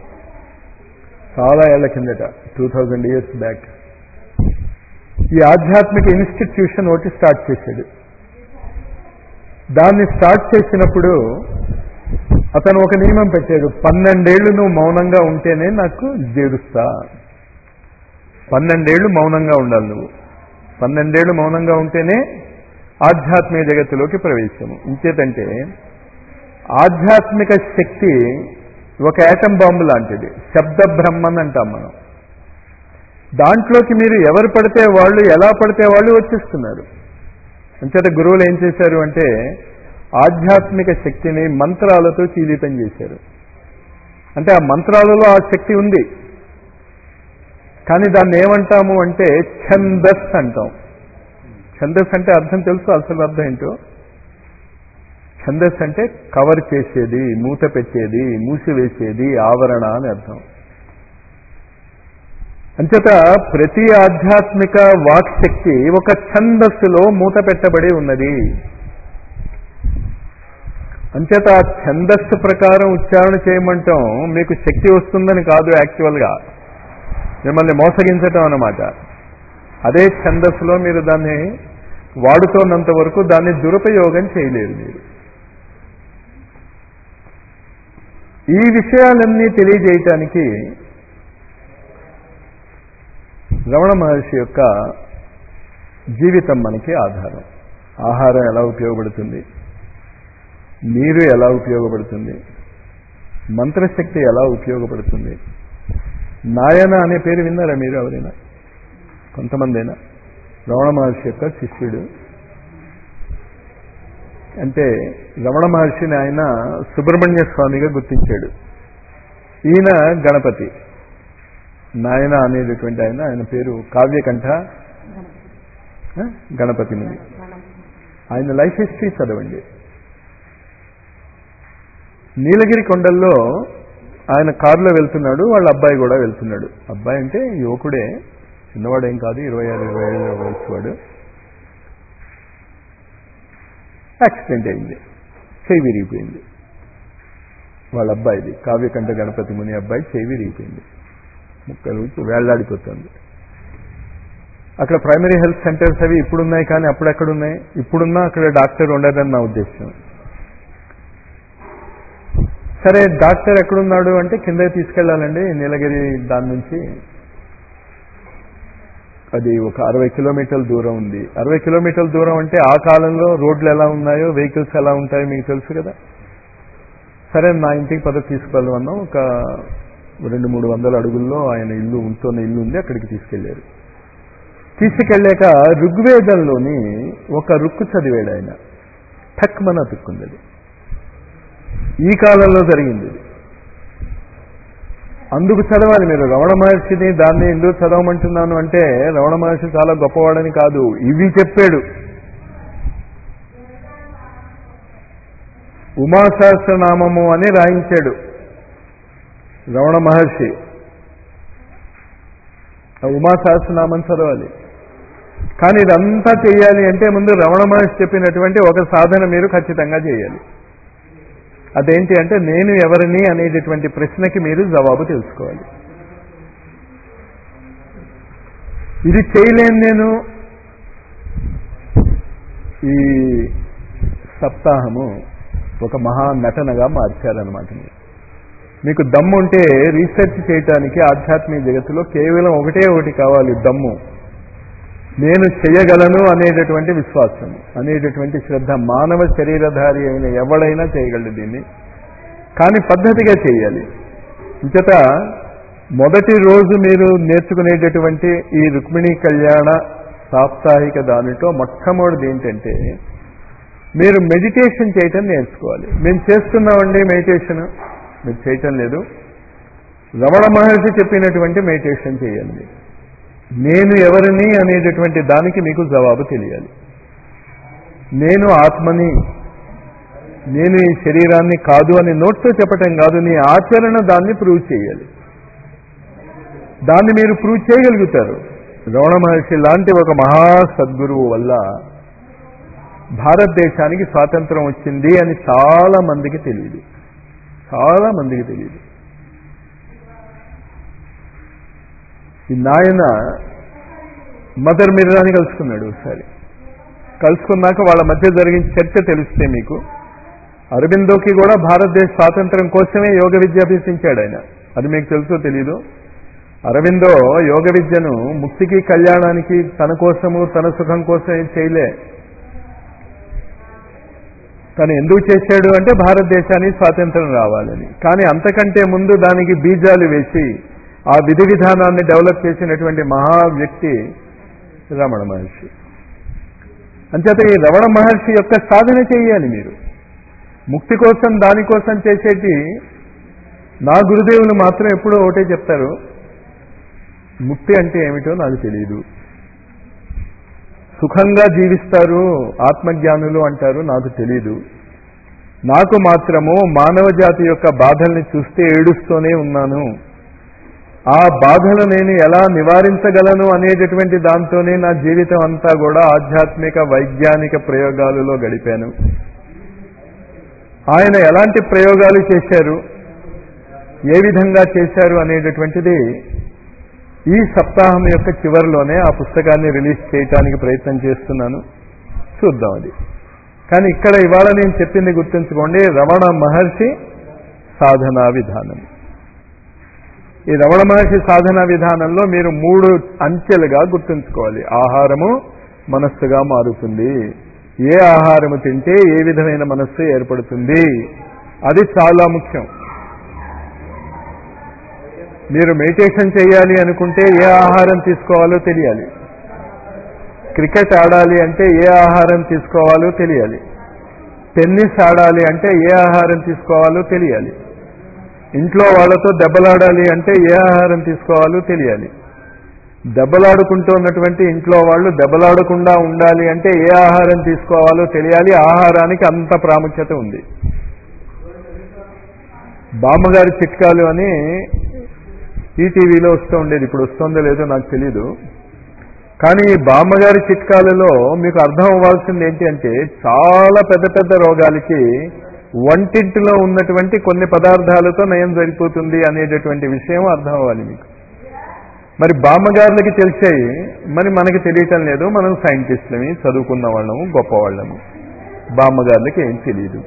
A: చాలా ఏళ్ల కిందట టూ థౌజండ్ ఇయర్స్ బ్యాక్ ఈ ఆధ్యాత్మిక ఇన్స్టిట్యూషన్ ఒకటి స్టార్ట్ చేశాడు దాన్ని స్టార్ట్ చేసినప్పుడు అతను ఒక నియమం పెట్టాడు పన్నెండేళ్లు నువ్వు మౌనంగా ఉంటేనే నాకు జీరుస్తా పన్నెండేళ్లు మౌనంగా ఉండాలి నువ్వు పన్నెండేళ్లు మౌనంగా ఉంటేనే ఆధ్యాత్మిక జగత్తులోకి ప్రవేశము ఇంకేతంటే ఆధ్యాత్మిక శక్తి ఒక యాటం బాంబు లాంటిది శబ్ద బ్రహ్మన్ అంటాం మనం దాంట్లోకి మీరు ఎవరు పడితే వాళ్ళు ఎలా పడితే వాళ్ళు వచ్చేస్తున్నారు అంచేత గురువులు ఏం చేశారు అంటే ఆధ్యాత్మిక శక్తిని మంత్రాలతో చీలితం చేశారు అంటే ఆ మంత్రాలలో ఆ శక్తి ఉంది కానీ దాన్ని ఏమంటాము అంటే ఛందస్ అంటాం ఛందస్ అంటే అర్థం తెలుసు అసలు అర్థం ఏంటో ఛందస్ అంటే కవర్ చేసేది మూత పెట్టేది మూసివేసేది ఆవరణ అని అర్థం అంచేత ప్రతి ఆధ్యాత్మిక వాక్శక్తి ఒక ఛందస్సులో మూత పెట్టబడి ఉన్నది అంచేత ఆ ఛందస్సు ప్రకారం ఉచ్చారణ చేయమంటాం మీకు శక్తి వస్తుందని కాదు యాక్చువల్గా మిమ్మల్ని మోసగించటం అన్నమాట అదే ఛందస్సులో మీరు దాన్ని వాడుతున్నంత వరకు దాన్ని దురుపయోగం చేయలేరు మీరు ఈ విషయాలన్నీ తెలియజేయటానికి రమణ మహర్షి యొక్క జీవితం మనకి ఆధారం ఆహారం ఎలా ఉపయోగపడుతుంది నీరు ఎలా ఉపయోగపడుతుంది మంత్రశక్తి ఎలా ఉపయోగపడుతుంది నాయన అనే పేరు విన్నారా మీరు ఎవరైనా కొంతమందైనా రమణ మహర్షి యొక్క శిష్యుడు అంటే రమణ మహర్షిని ఆయన సుబ్రహ్మణ్య స్వామిగా గుర్తించాడు ఈయన గణపతి నాయన అనేటటువంటి ఆయన ఆయన పేరు కావ్యకంఠ ఆ? గణపతి ముని ఆయన లైఫ్ హిస్టరీ చదవండి నీలగిరి కొండల్లో ఆయన కారులో వెళ్తున్నాడు వాళ్ళ అబ్బాయి కూడా వెళ్తున్నాడు అబ్బాయి అంటే యువకుడే చిన్నవాడేం కాదు ఇరవై ఆరు ఇరవై ఏళ్ళ వయసు వాడు యాక్సిడెంట్ అయింది చేయి విరిగిపోయింది వాళ్ళ అబ్బాయిది కావ్యకంఠ గణపతి ముని అబ్బాయి చేయి విరిగిపోయింది ముక్కలు వేళ్లాడిపోతుంది అక్కడ ప్రైమరీ హెల్త్ సెంటర్స్ అవి ఇప్పుడున్నాయి కానీ అప్పుడు ఎక్కడున్నాయి ఇప్పుడున్నా అక్కడ డాక్టర్ ఉండదని నా ఉద్దేశం సరే డాక్టర్ ఎక్కడున్నాడు అంటే కిందకి తీసుకెళ్ళాలండి నీలగిరి దాని నుంచి అది ఒక అరవై కిలోమీటర్ల దూరం ఉంది అరవై కిలోమీటర్ల దూరం అంటే ఆ కాలంలో రోడ్లు ఎలా ఉన్నాయో వెహికల్స్ ఎలా ఉంటాయో మీకు తెలుసు కదా సరే నా ఇంటికి పద తీసుకెళ్ళమన్నాం ఒక రెండు మూడు వందల అడుగుల్లో ఆయన ఇల్లు ఉంటున్న ఇల్లు ఉంది అక్కడికి తీసుకెళ్లారు తీసుకెళ్ళాక ఋగ్వేదంలోని ఒక రుక్కు చదివాడు ఆయన ఠక్మన తుక్కుంది అది ఈ కాలంలో జరిగింది ఇది. అందుకు చదవాలి మీరు రమణ మహర్షిని దాన్ని ఎందుకు చదవమంటున్నాను అంటే రమణ మహర్షి చాలా గొప్పవాడని కాదు ఇవి చెప్పాడు ఉమాసహస్రనామము అని రాయించాడు రమణ మహర్షి ఆ ఉమాసహస్రనామం చదవాలి కానీ ఇదంతా చేయాలి అంటే ముందు రమణ మహర్షి చెప్పినటువంటి ఒక సాధన మీరు ఖచ్చితంగా చేయాలి అదేంటి అంటే నేను ఎవరిని అనేటటువంటి ప్రశ్నకి మీరు జవాబు తెలుసుకోవాలి ఇది చేయలేను నేను ఈ సప్తాహము ఒక మహా నటనగా మార్చారనమాట మీరు మీకు దమ్ము ఉంటే రీసెర్చ్ చేయటానికి ఆధ్యాత్మిక జగత్తులో కేవలం ఒకటే ఒకటి కావాలి దమ్ము నేను చేయగలను అనేటటువంటి విశ్వాసం అనేటటువంటి శ్రద్ధ మానవ శరీరధారి అయిన ఎవడైనా చేయగలడు దీన్ని కానీ పద్ధతిగా చేయాలి ఇంచేత మొదటి రోజు మీరు నేర్చుకునేటటువంటి ఈ రుక్మిణీ కళ్యాణ సాప్తాహిక దానితో మొట్టమొదటిది ఏంటంటే మీరు మెడిటేషన్ చేయటం నేర్చుకోవాలి మేము చేస్తున్నామండి మెడిటేషన్ మీరు చేయటం లేదు రమణ మహర్షి చెప్పినటువంటి మెడిటేషన్ చేయండి నేను ఎవరిని అనేటటువంటి దానికి మీకు జవాబు తెలియాలి నేను ఆత్మని నేను ఈ శరీరాన్ని కాదు అని నోట్తో చెప్పటం కాదు నీ ఆచరణ దాన్ని ప్రూవ్ చేయాలి దాన్ని మీరు ప్రూవ్ చేయగలుగుతారు రమణ మహర్షి లాంటి ఒక మహా సద్గురువు వల్ల భారతదేశానికి స్వాతంత్రం వచ్చింది అని చాలా మందికి తెలియదు చాలా మందికి తెలియదు ఈ నాయన మదర్ మిర్రాని కలుసుకున్నాడు ఒకసారి కలుసుకున్నాక వాళ్ళ మధ్య జరిగిన చర్చ తెలిస్తే మీకు అరబిందోకి కూడా భారతదేశ స్వాతంత్రం కోసమే యోగ విద్య అభ్యసించాడు ఆయన అది మీకు తెలుసో తెలీదు అరవిందో యోగ విద్యను ముక్తికి కళ్యాణానికి తన కోసము తన సుఖం కోసం ఏం చేయలే తను ఎందుకు చేశాడు అంటే భారతదేశానికి స్వాతంత్రం రావాలని కానీ అంతకంటే ముందు దానికి బీజాలు వేసి ఆ విధి విధానాన్ని డెవలప్ చేసినటువంటి మహా వ్యక్తి రమణ మహర్షి అంచేత ఈ రమణ మహర్షి యొక్క సాధన చేయాలి మీరు ముక్తి కోసం దానికోసం చేసేటి నా గురుదేవులు మాత్రం ఎప్పుడూ ఒకటే చెప్తారు ముక్తి అంటే ఏమిటో నాకు తెలియదు సుఖంగా జీవిస్తారు ఆత్మజ్ఞానులు అంటారు నాకు తెలియదు నాకు మాత్రము మానవ జాతి యొక్క బాధల్ని చూస్తే ఏడుస్తూనే ఉన్నాను ఆ బాధలు నేను ఎలా నివారించగలను అనేటటువంటి దాంతోనే నా జీవితం అంతా కూడా ఆధ్యాత్మిక వైజ్ఞానిక ప్రయోగాలలో గడిపాను ఆయన ఎలాంటి ప్రయోగాలు చేశారు ఏ విధంగా చేశారు అనేటటువంటిది ఈ సప్తాహం యొక్క చివరిలోనే ఆ పుస్తకాన్ని రిలీజ్ చేయడానికి ప్రయత్నం చేస్తున్నాను చూద్దాం అది కానీ ఇక్కడ ఇవాళ నేను చెప్పింది గుర్తుంచుకోండి రమణ మహర్షి సాధనా విధానం ఈ రమణ మహర్షి సాధనా విధానంలో మీరు మూడు అంచెలుగా గుర్తుంచుకోవాలి ఆహారము మనస్సుగా మారుతుంది ఏ ఆహారము తింటే ఏ విధమైన మనస్సు ఏర్పడుతుంది అది చాలా ముఖ్యం మీరు మెడిటేషన్ చేయాలి అనుకుంటే ఏ ఆహారం తీసుకోవాలో తెలియాలి క్రికెట్ ఆడాలి అంటే ఏ ఆహారం తీసుకోవాలో తెలియాలి టెన్నిస్ ఆడాలి అంటే ఏ ఆహారం తీసుకోవాలో తెలియాలి ఇంట్లో వాళ్ళతో దెబ్బలాడాలి అంటే ఏ ఆహారం తీసుకోవాలో తెలియాలి దెబ్బలాడుకుంటున్నటువంటి ఇంట్లో వాళ్ళు దెబ్బలాడకుండా ఉండాలి అంటే ఏ ఆహారం తీసుకోవాలో తెలియాలి ఆహారానికి అంత ప్రాముఖ్యత ఉంది బామ్మగారి చిట్కాలు అని ఈటీవీలో వస్తూ ఉండేది ఇప్పుడు వస్తుందో లేదో నాకు తెలీదు కానీ ఈ బామ్మగారి చిట్కాలలో మీకు అర్థం అవ్వాల్సింది ఏంటి అంటే చాలా పెద్ద పెద్ద రోగాలకి వంటింటిలో ఉన్నటువంటి కొన్ని పదార్థాలతో నయం సరిపోతుంది అనేటటువంటి విషయం అర్థం అవ్వాలి మీకు మరి బామ్మగారులకి తెలిసాయి మరి మనకి తెలియటం లేదు మనం సైంటిస్టులమి చదువుకున్న వాళ్ళము గొప్పవాళ్ళము బామ్మగారులకి ఏం తెలియదు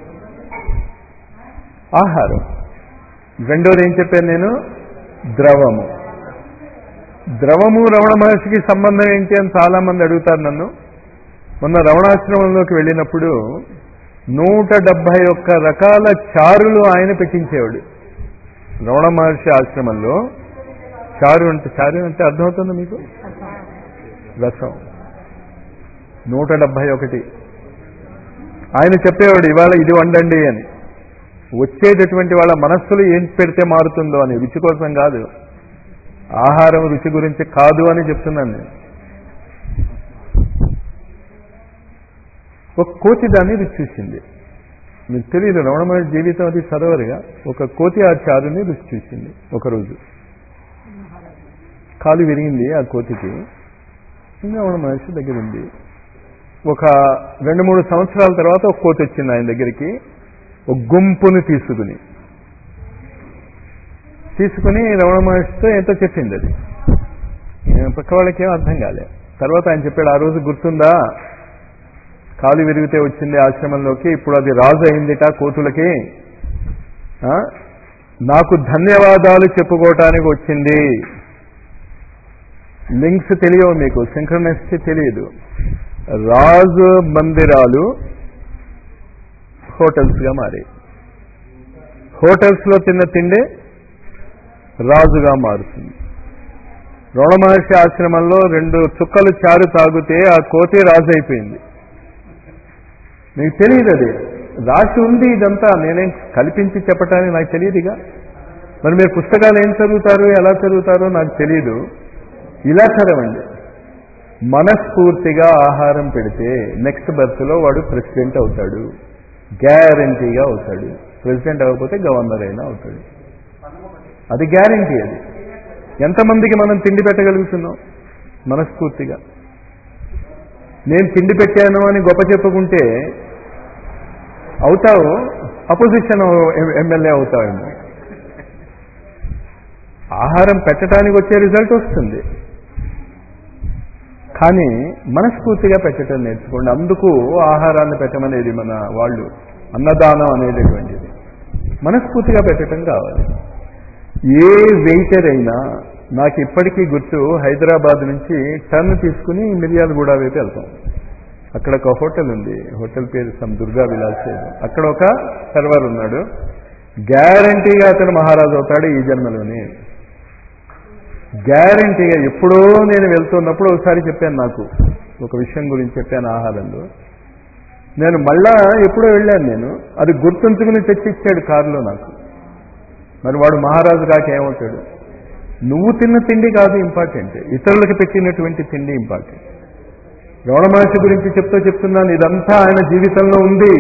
A: ఆహారం రెండోది ఏం చెప్పాను నేను ద్రవము ద్రవము రమణ మహర్షికి సంబంధం ఏంటి అని చాలా మంది అడుగుతారు నన్ను మొన్న రమణాశ్రమంలోకి వెళ్ళినప్పుడు నూట డెబ్బై ఒక్క రకాల చారులు ఆయన పెట్టించేవాడు రమణ మహర్షి ఆశ్రమంలో చారు అంటే చారు అంటే అర్థమవుతుంది మీకు రసం నూట డెబ్బై ఒకటి ఆయన చెప్పేవాడు ఇవాళ ఇది వండండి అని వచ్చేటటువంటి వాళ్ళ మనస్సులు ఏం పెడితే మారుతుందో అని రుచి కోసం కాదు ఆహారం రుచి గురించి కాదు అని చెప్తున్నాను నేను ఒక కోతి దాన్ని రుచి చూసింది మీకు తెలియదు రమణమహర్షి జీవితం అది చదవరుగా ఒక కోతి ఆ చారుని రుచి చూసింది ఒకరోజు కాలు విరిగింది ఆ కోతికి రమణ మహర్షి దగ్గర ఉంది ఒక రెండు మూడు సంవత్సరాల తర్వాత ఒక కోతి వచ్చింది ఆయన దగ్గరికి ఒక గుంపుని తీసుకుని తీసుకుని రమణ మహర్షితో ఎంతో చెప్పింది అది పక్క వాళ్ళకి ఏం అర్థం కాలే తర్వాత ఆయన చెప్పాడు ఆ రోజు గుర్తుందా కాలు విరిగితే వచ్చింది ఆశ్రమంలోకి ఇప్పుడు అది రాజు అయిందిట కోతులకి ఆ? నాకు ధన్యవాదాలు చెప్పుకోవటానికి వచ్చింది లింక్స్ తెలియవు మీకు సింక్రనెస్టీ తెలియదు రాజు మందిరాలు హోటల్స్గా మారాయి హోటల్స్లో తిన్న తిండే రాజుగా మారుతుంది రమణ మహర్షి ఆశ్రమంలో రెండు చుక్కలు చారు తాగితే ఆ కోతి రాజు అయిపోయింది మీకు తెలియదు అది రాసి ఉంది ఇదంతా నేనేం కల్పించి చెప్పటానికి నాకు తెలియదుగా మరి మీరు పుస్తకాలు ఏం చదువుతారు ఎలా చదువుతారో నాకు తెలియదు ఇలా చదవండి మనస్ఫూర్తిగా ఆహారం పెడితే నెక్స్ట్ బర్త్లో వాడు ప్రెసిడెంట్ అవుతాడు గ్యారంటీగా అవుతాడు ప్రెసిడెంట్ అవ్వకపోతే గవర్నర్ అయినా అవుతాడు అది గ్యారంటీ అది ఎంతమందికి మనం తిండి పెట్టగలుగుతున్నాం మనస్ఫూర్తిగా నేను తిండి పెట్టాను అని గొప్ప చెప్పుకుంటే అవుతావు అపోజిషన్ ఎమ్మెల్యే అవుతావేమో ఆహారం పెట్టడానికి వచ్చే రిజల్ట్ వస్తుంది కానీ మనస్ఫూర్తిగా పెట్టడం నేర్చుకోండి అందుకు ఆహారాన్ని పెట్టమనేది మన వాళ్ళు అన్నదానం అనేటటువంటిది మనస్ఫూర్తిగా పెట్టడం కావాలి ఏ వెయిటర్ అయినా నాకు ఇప్పటికీ గుర్తు హైదరాబాద్ నుంచి టర్న్ తీసుకుని మిర్యాలగూడ వైపు వెళ్తాం అక్కడ ఒక హోటల్ ఉంది హోటల్ పేరు సమ్ దుర్గా విలాస్ ఏదో. అక్కడ ఒక సర్వర్ ఉన్నాడు గ్యారంటీగా అతను మహారాజు అవుతాడు ఈ జన్మలోనే గ్యారంటీగా ఎప్పుడో నేను వెళ్తున్నప్పుడు ఒకసారి చెప్పాను నాకు ఒక విషయం గురించి చెప్పాను ఆహారంలో నేను మళ్ళా ఎప్పుడో వెళ్ళాను నేను అది గుర్తుంచుకుని తెచ్చిచ్చాడు కారులో నాకు మరి వాడు మహారాజు కాక ఏమవుతాడు నువ్వు తిన్న తిండి కాదు ఇంపార్టెంట్ ఇతరులకు పెట్టినటువంటి తిండి ఇంపార్టెంట్ రమణ మహర్షి గురించి చెప్తూ చెప్తున్నాను ఇదంతా ఆయన జీవితంలో ఉంది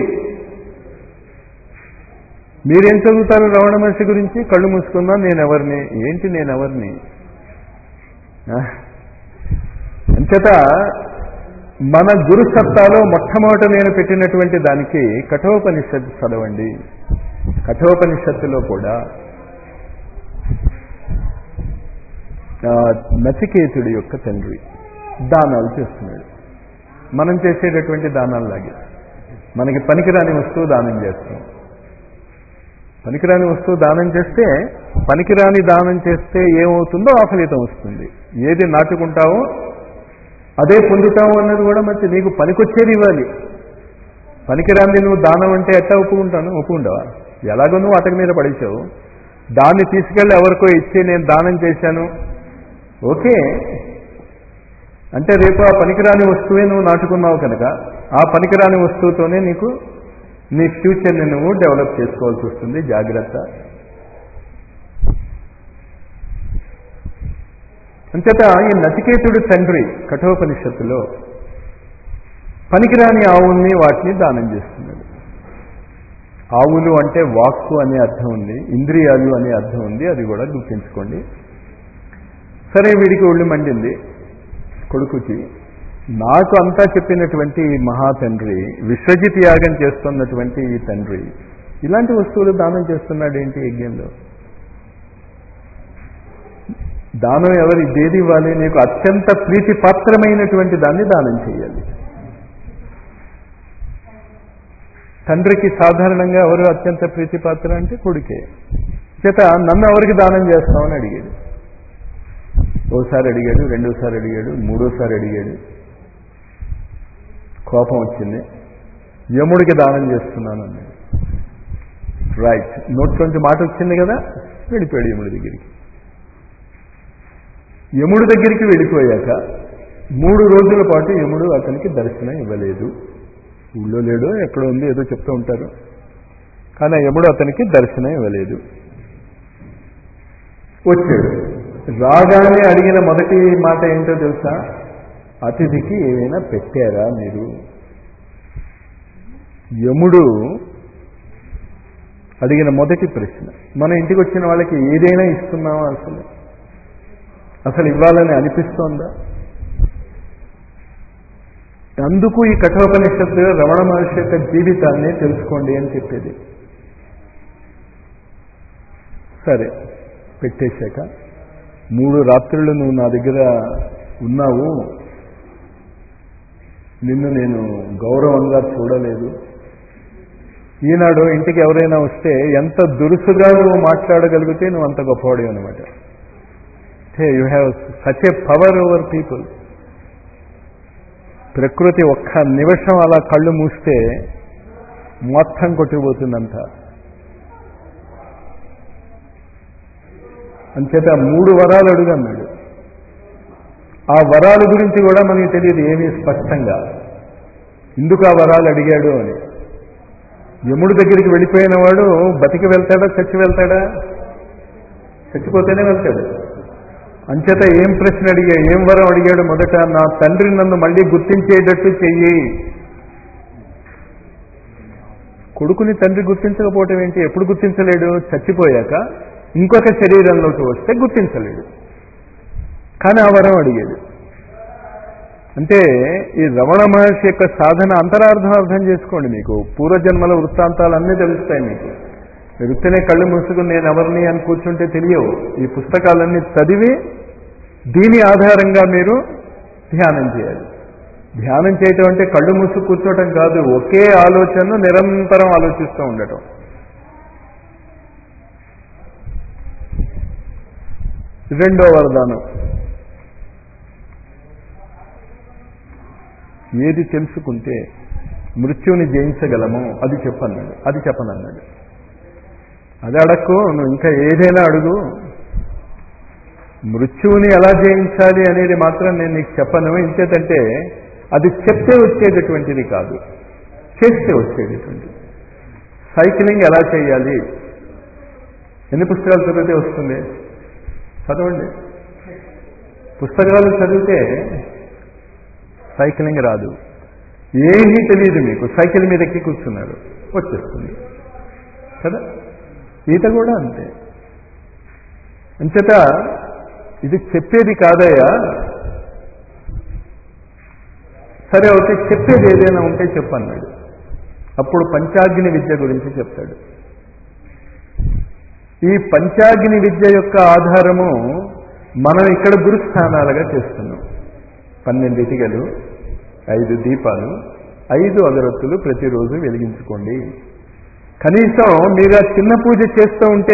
A: మీరేం చదువుతారు రమణ మహర్షి గురించి కళ్ళు మూసుకున్నా నేను ఎవరిని ఏంటి నేను ఎవరిని ఆ? అంచేత మన గురు సత్తాలో మొట్టమొదట నేను పెట్టినటువంటి దానికి కఠోపనిషత్తు చదవండి కఠోపనిషత్తులో కూడా ఆ, నచికేతుడి యొక్క తండ్రి దానాలు చేస్తున్నాడు మనం చేసేటటువంటి దానాల్లాగే మనకి పనికిరాని వస్తువు దానం చేస్తాం పనికిరాని వస్తువు దానం చేస్తే పనికిరాని దానం చేస్తే ఏమవుతుందో ఆ ఫలితం వస్తుంది ఏది నాటుకుంటావో అదే పొందుతావు అన్నది కూడా మంచి నీకు పనికొచ్చేది ఇవ్వాలి పనికిరాంది నువ్వు దానం అంటే ఎట్లా ఒప్పుకుంటాను ఒప్పుకుంటావా ఎలాగో నువ్వు అటక మీద పడేసావు దాన్ని తీసుకెళ్ళి ఎవరికో ఇచ్చి నేను దానం చేశాను ఓకే అంటే రేపు ఆ పనికిరాని వస్తువే నువ్వు నాటుకున్నావు కనుక ఆ పనికిరాని వస్తువుతోనే నీకు నీ ఫ్యూచర్ని నువ్వు డెవలప్ చేసుకోవాల్సి వస్తుంది జాగ్రత్త అంచేత ఈ నచికేతుడి తండ్రి కఠోపనిషత్తులో పనికిరాని ఆవుల్ని వాటిని దానం చేస్తున్నాడు ఆవులు అంటే వాక్కు అనే అర్థం ఉంది ఇంద్రియాలు అనే అర్థం ఉంది అది కూడా గుర్తించుకోండి సరే వీడికి ఒళ్ళు మండింది కొడుకుకి నాకు అంతా చెప్పినటువంటి ఈ మహా తండ్రి విశ్వజిత్ యాగం చేస్తున్నటువంటి ఈ తండ్రి ఇలాంటి వస్తువులు దానం చేస్తున్నాడు ఏంటి యజ్ఞంలో దానం ఎవరి దేది ఇవ్వాలి నీకు అత్యంత ప్రీతిపాత్రమైనటువంటి దాన్ని దానం చేయాలి తండ్రికి సాధారణంగా ఎవరు అత్యంత ప్రీతిపాత్ర అంటే కొడుకే చేత నన్ను ఎవరికి దానం చేస్తామని అడిగాడు ఓసారి అడిగాడు రెండోసారి అడిగాడు మూడోసారి అడిగాడు కోపం వచ్చింది యముడికి దానం చేస్తున్నాను అన్నాడు రైట్ నోట్లోంచి మాట వచ్చింది కదా వెళ్ళిపోయాడు యముడి దగ్గరికి యముడి దగ్గరికి వెళ్ళిపోయాక మూడు రోజుల పాటు యముడు అతనికి దర్శనం ఇవ్వలేదు ఊళ్ళో లేడు ఎక్కడ ఉంది ఏదో చెప్తూ ఉంటారు కానీ ఆ యముడు అతనికి దర్శనం ఇవ్వలేదు వచ్చాడు రాగానే అడిగిన మొదటి మాట ఏంటో తెలుసా అతిథికి ఏమైనా పెట్టారా మీరు యముడు అడిగిన మొదటి ప్రశ్న మన ఇంటికి వచ్చిన వాళ్ళకి ఏదైనా ఇస్తున్నామా అసలు అసలు ఇవ్వాలని అనిపిస్తోందా అందుకు ఈ కఠోపనిషత్తు రమణ మహర్షి యొక్క జీవితాన్ని తెలుసుకోండి అని చెప్పేది సరే పెట్టేశాక మూడు రాత్రులు నువ్వు నా దగ్గర ఉన్నావు నిన్ను నేను గౌరవంగా చూడలేదు ఈనాడు ఇంటికి ఎవరైనా వస్తే ఎంత దురుసుగా నువ్వు మాట్లాడగలిగితే నువ్వు అంత గొప్పవాడి అనమాట you have such a power over people ప్రకృతి ఒక్క నిమిషం అలా కళ్ళు మూస్తే మొత్తం కొట్టిపోతుందంతా అంచేత మూడు వరాలు అడుగు అన్నాడు ఆ వరాల గురించి కూడా మనకి తెలియదు ఏమీ స్పష్టంగా ఎందుకు ఆ వరాలు అడిగాడు అని యముడి దగ్గరికి వెళ్ళిపోయిన వాడు బతికి వెళ్తాడా చచ్చి వెళ్తాడా చచ్చిపోతేనే వెళ్తాడు అంచేత ఏం ప్రశ్న అడిగా ఏం వరం అడిగాడు మొదట నా తండ్రి నన్ను మళ్ళీ గుర్తించేటట్టు చెయ్యి కొడుకుని తండ్రి గుర్తించకపోవటం ఏంటి ఎప్పుడు గుర్తించలేడు చచ్చిపోయాక ఇంకొక శరీరంలోకి వస్తే గుర్తించలేడు కానీ ఆ వరం అడిగాడు అంటే ఈ రమణ మహర్షి యొక్క సాధన అంతరార్థం అర్థం చేసుకోండి మీకు పూర్వజన్మల వృత్తాంతాలన్నీ తెలుస్తాయి మీకు వృత్తినే కళ్ళు మూసుకుని నేను ఎవరిని అని కూర్చుంటే తెలియవు ఈ పుస్తకాలన్నీ చదివి దీని ఆధారంగా మీరు ధ్యానం చేయాలి ధ్యానం చేయటం అంటే కళ్ళు మూసుకు కూర్చోవటం కాదు ఒకే ఆలోచనను నిరంతరం ఆలోచిస్తూ ఉండటం రెండో వరదానం ఏది తెలుసుకుంటే మృత్యువుని జయించగలమో అది చెప్పన్నాడు అది చెప్పనన్నాడు అది అడక్కు నువ్వు ఇంకా ఏదైనా అడుగు మృత్యువుని ఎలా జయించాలి అనేది మాత్రం నేను నీకు చెప్పను ఇంకేతంటే అది చెప్తే వచ్చేటటువంటిది కాదు చేస్తే వచ్చేటటువంటిది సైక్లింగ్ ఎలా చేయాలి ఎన్ని పుస్తకాలు చదివితే వస్తుంది చదవండి పుస్తకాలు చదివితే సైక్లింగ్ రాదు ఏమీ తెలియదు మీకు సైకిల్ మీద ఎక్కి కూర్చున్నారు వచ్చేస్తుంది కదా ఈత కూడా అంతే అంచేత ఇది చెప్పేది కాదయ్యా సరే ఓకే చెప్పేది ఏదైనా ఉంటే చెప్పన్నాడు అప్పుడు పంచాగ్ని విద్య గురించి చెప్తాడు ఈ పంచాగ్ని విద్య యొక్క ఆధారము మనం ఇక్కడ గురుస్థానాలుగా చేస్తున్నాం పన్నెండు ఇటుకలు ఐదు దీపాలు ఐదు అగరత్తులు ప్రతిరోజు వెలిగించుకోండి కనీసం మీరు ఆ చిన్న పూజ చేస్తూ ఉంటే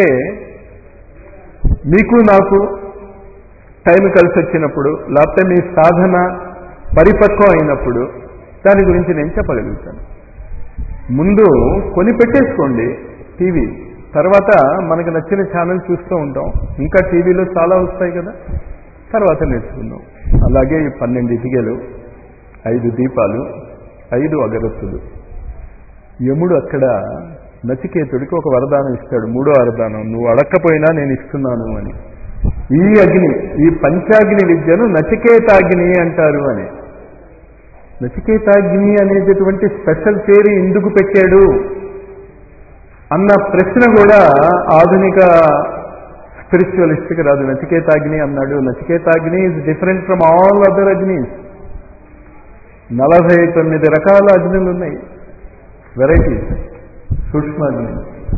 A: మీకు నాకు టైం కలిసి వచ్చినప్పుడు లేకపోతే మీ సాధన పరిపక్వం అయినప్పుడు దాని గురించి నేను చెప్పగలుగుతాను ముందు కొని పెట్టేసుకోండి టీవీ తర్వాత మనకు నచ్చిన ఛానల్ చూస్తూ ఉంటాం ఇంకా టీవీలో చాలా వస్తాయి కదా తర్వాత నేర్చుకుందాం అలాగే ఈ పన్నెండు ఇటుకలు ఐదు దీపాలు ఐదు అగరత్తులు యముడు అక్కడ నచికేతుడికి ఒక వరదానం ఇస్తాడు మూడో వరదానం నువ్వు అడక్కపోయినా నేను ఇస్తున్నాను అని ఈ అగ్ని ఈ పంచాగ్ని విద్యను నచికేతాగ్ని అంటారు అని నచికేతాగ్ని అనేటటువంటి స్పెషల్ పేరు ఎందుకు పెట్టాడు అన్న ప్రశ్న కూడా ఆధునిక స్పిరిచువలిస్ట్కి రాదు నచికేతాగ్ని అన్నాడు నచికేతాగ్ని is different from all other అగ్నీస్ నలభై తొమ్మిది రకాల అగ్నులు ఉన్నాయి వెరైటీస్ సూక్ష్మాగ్ని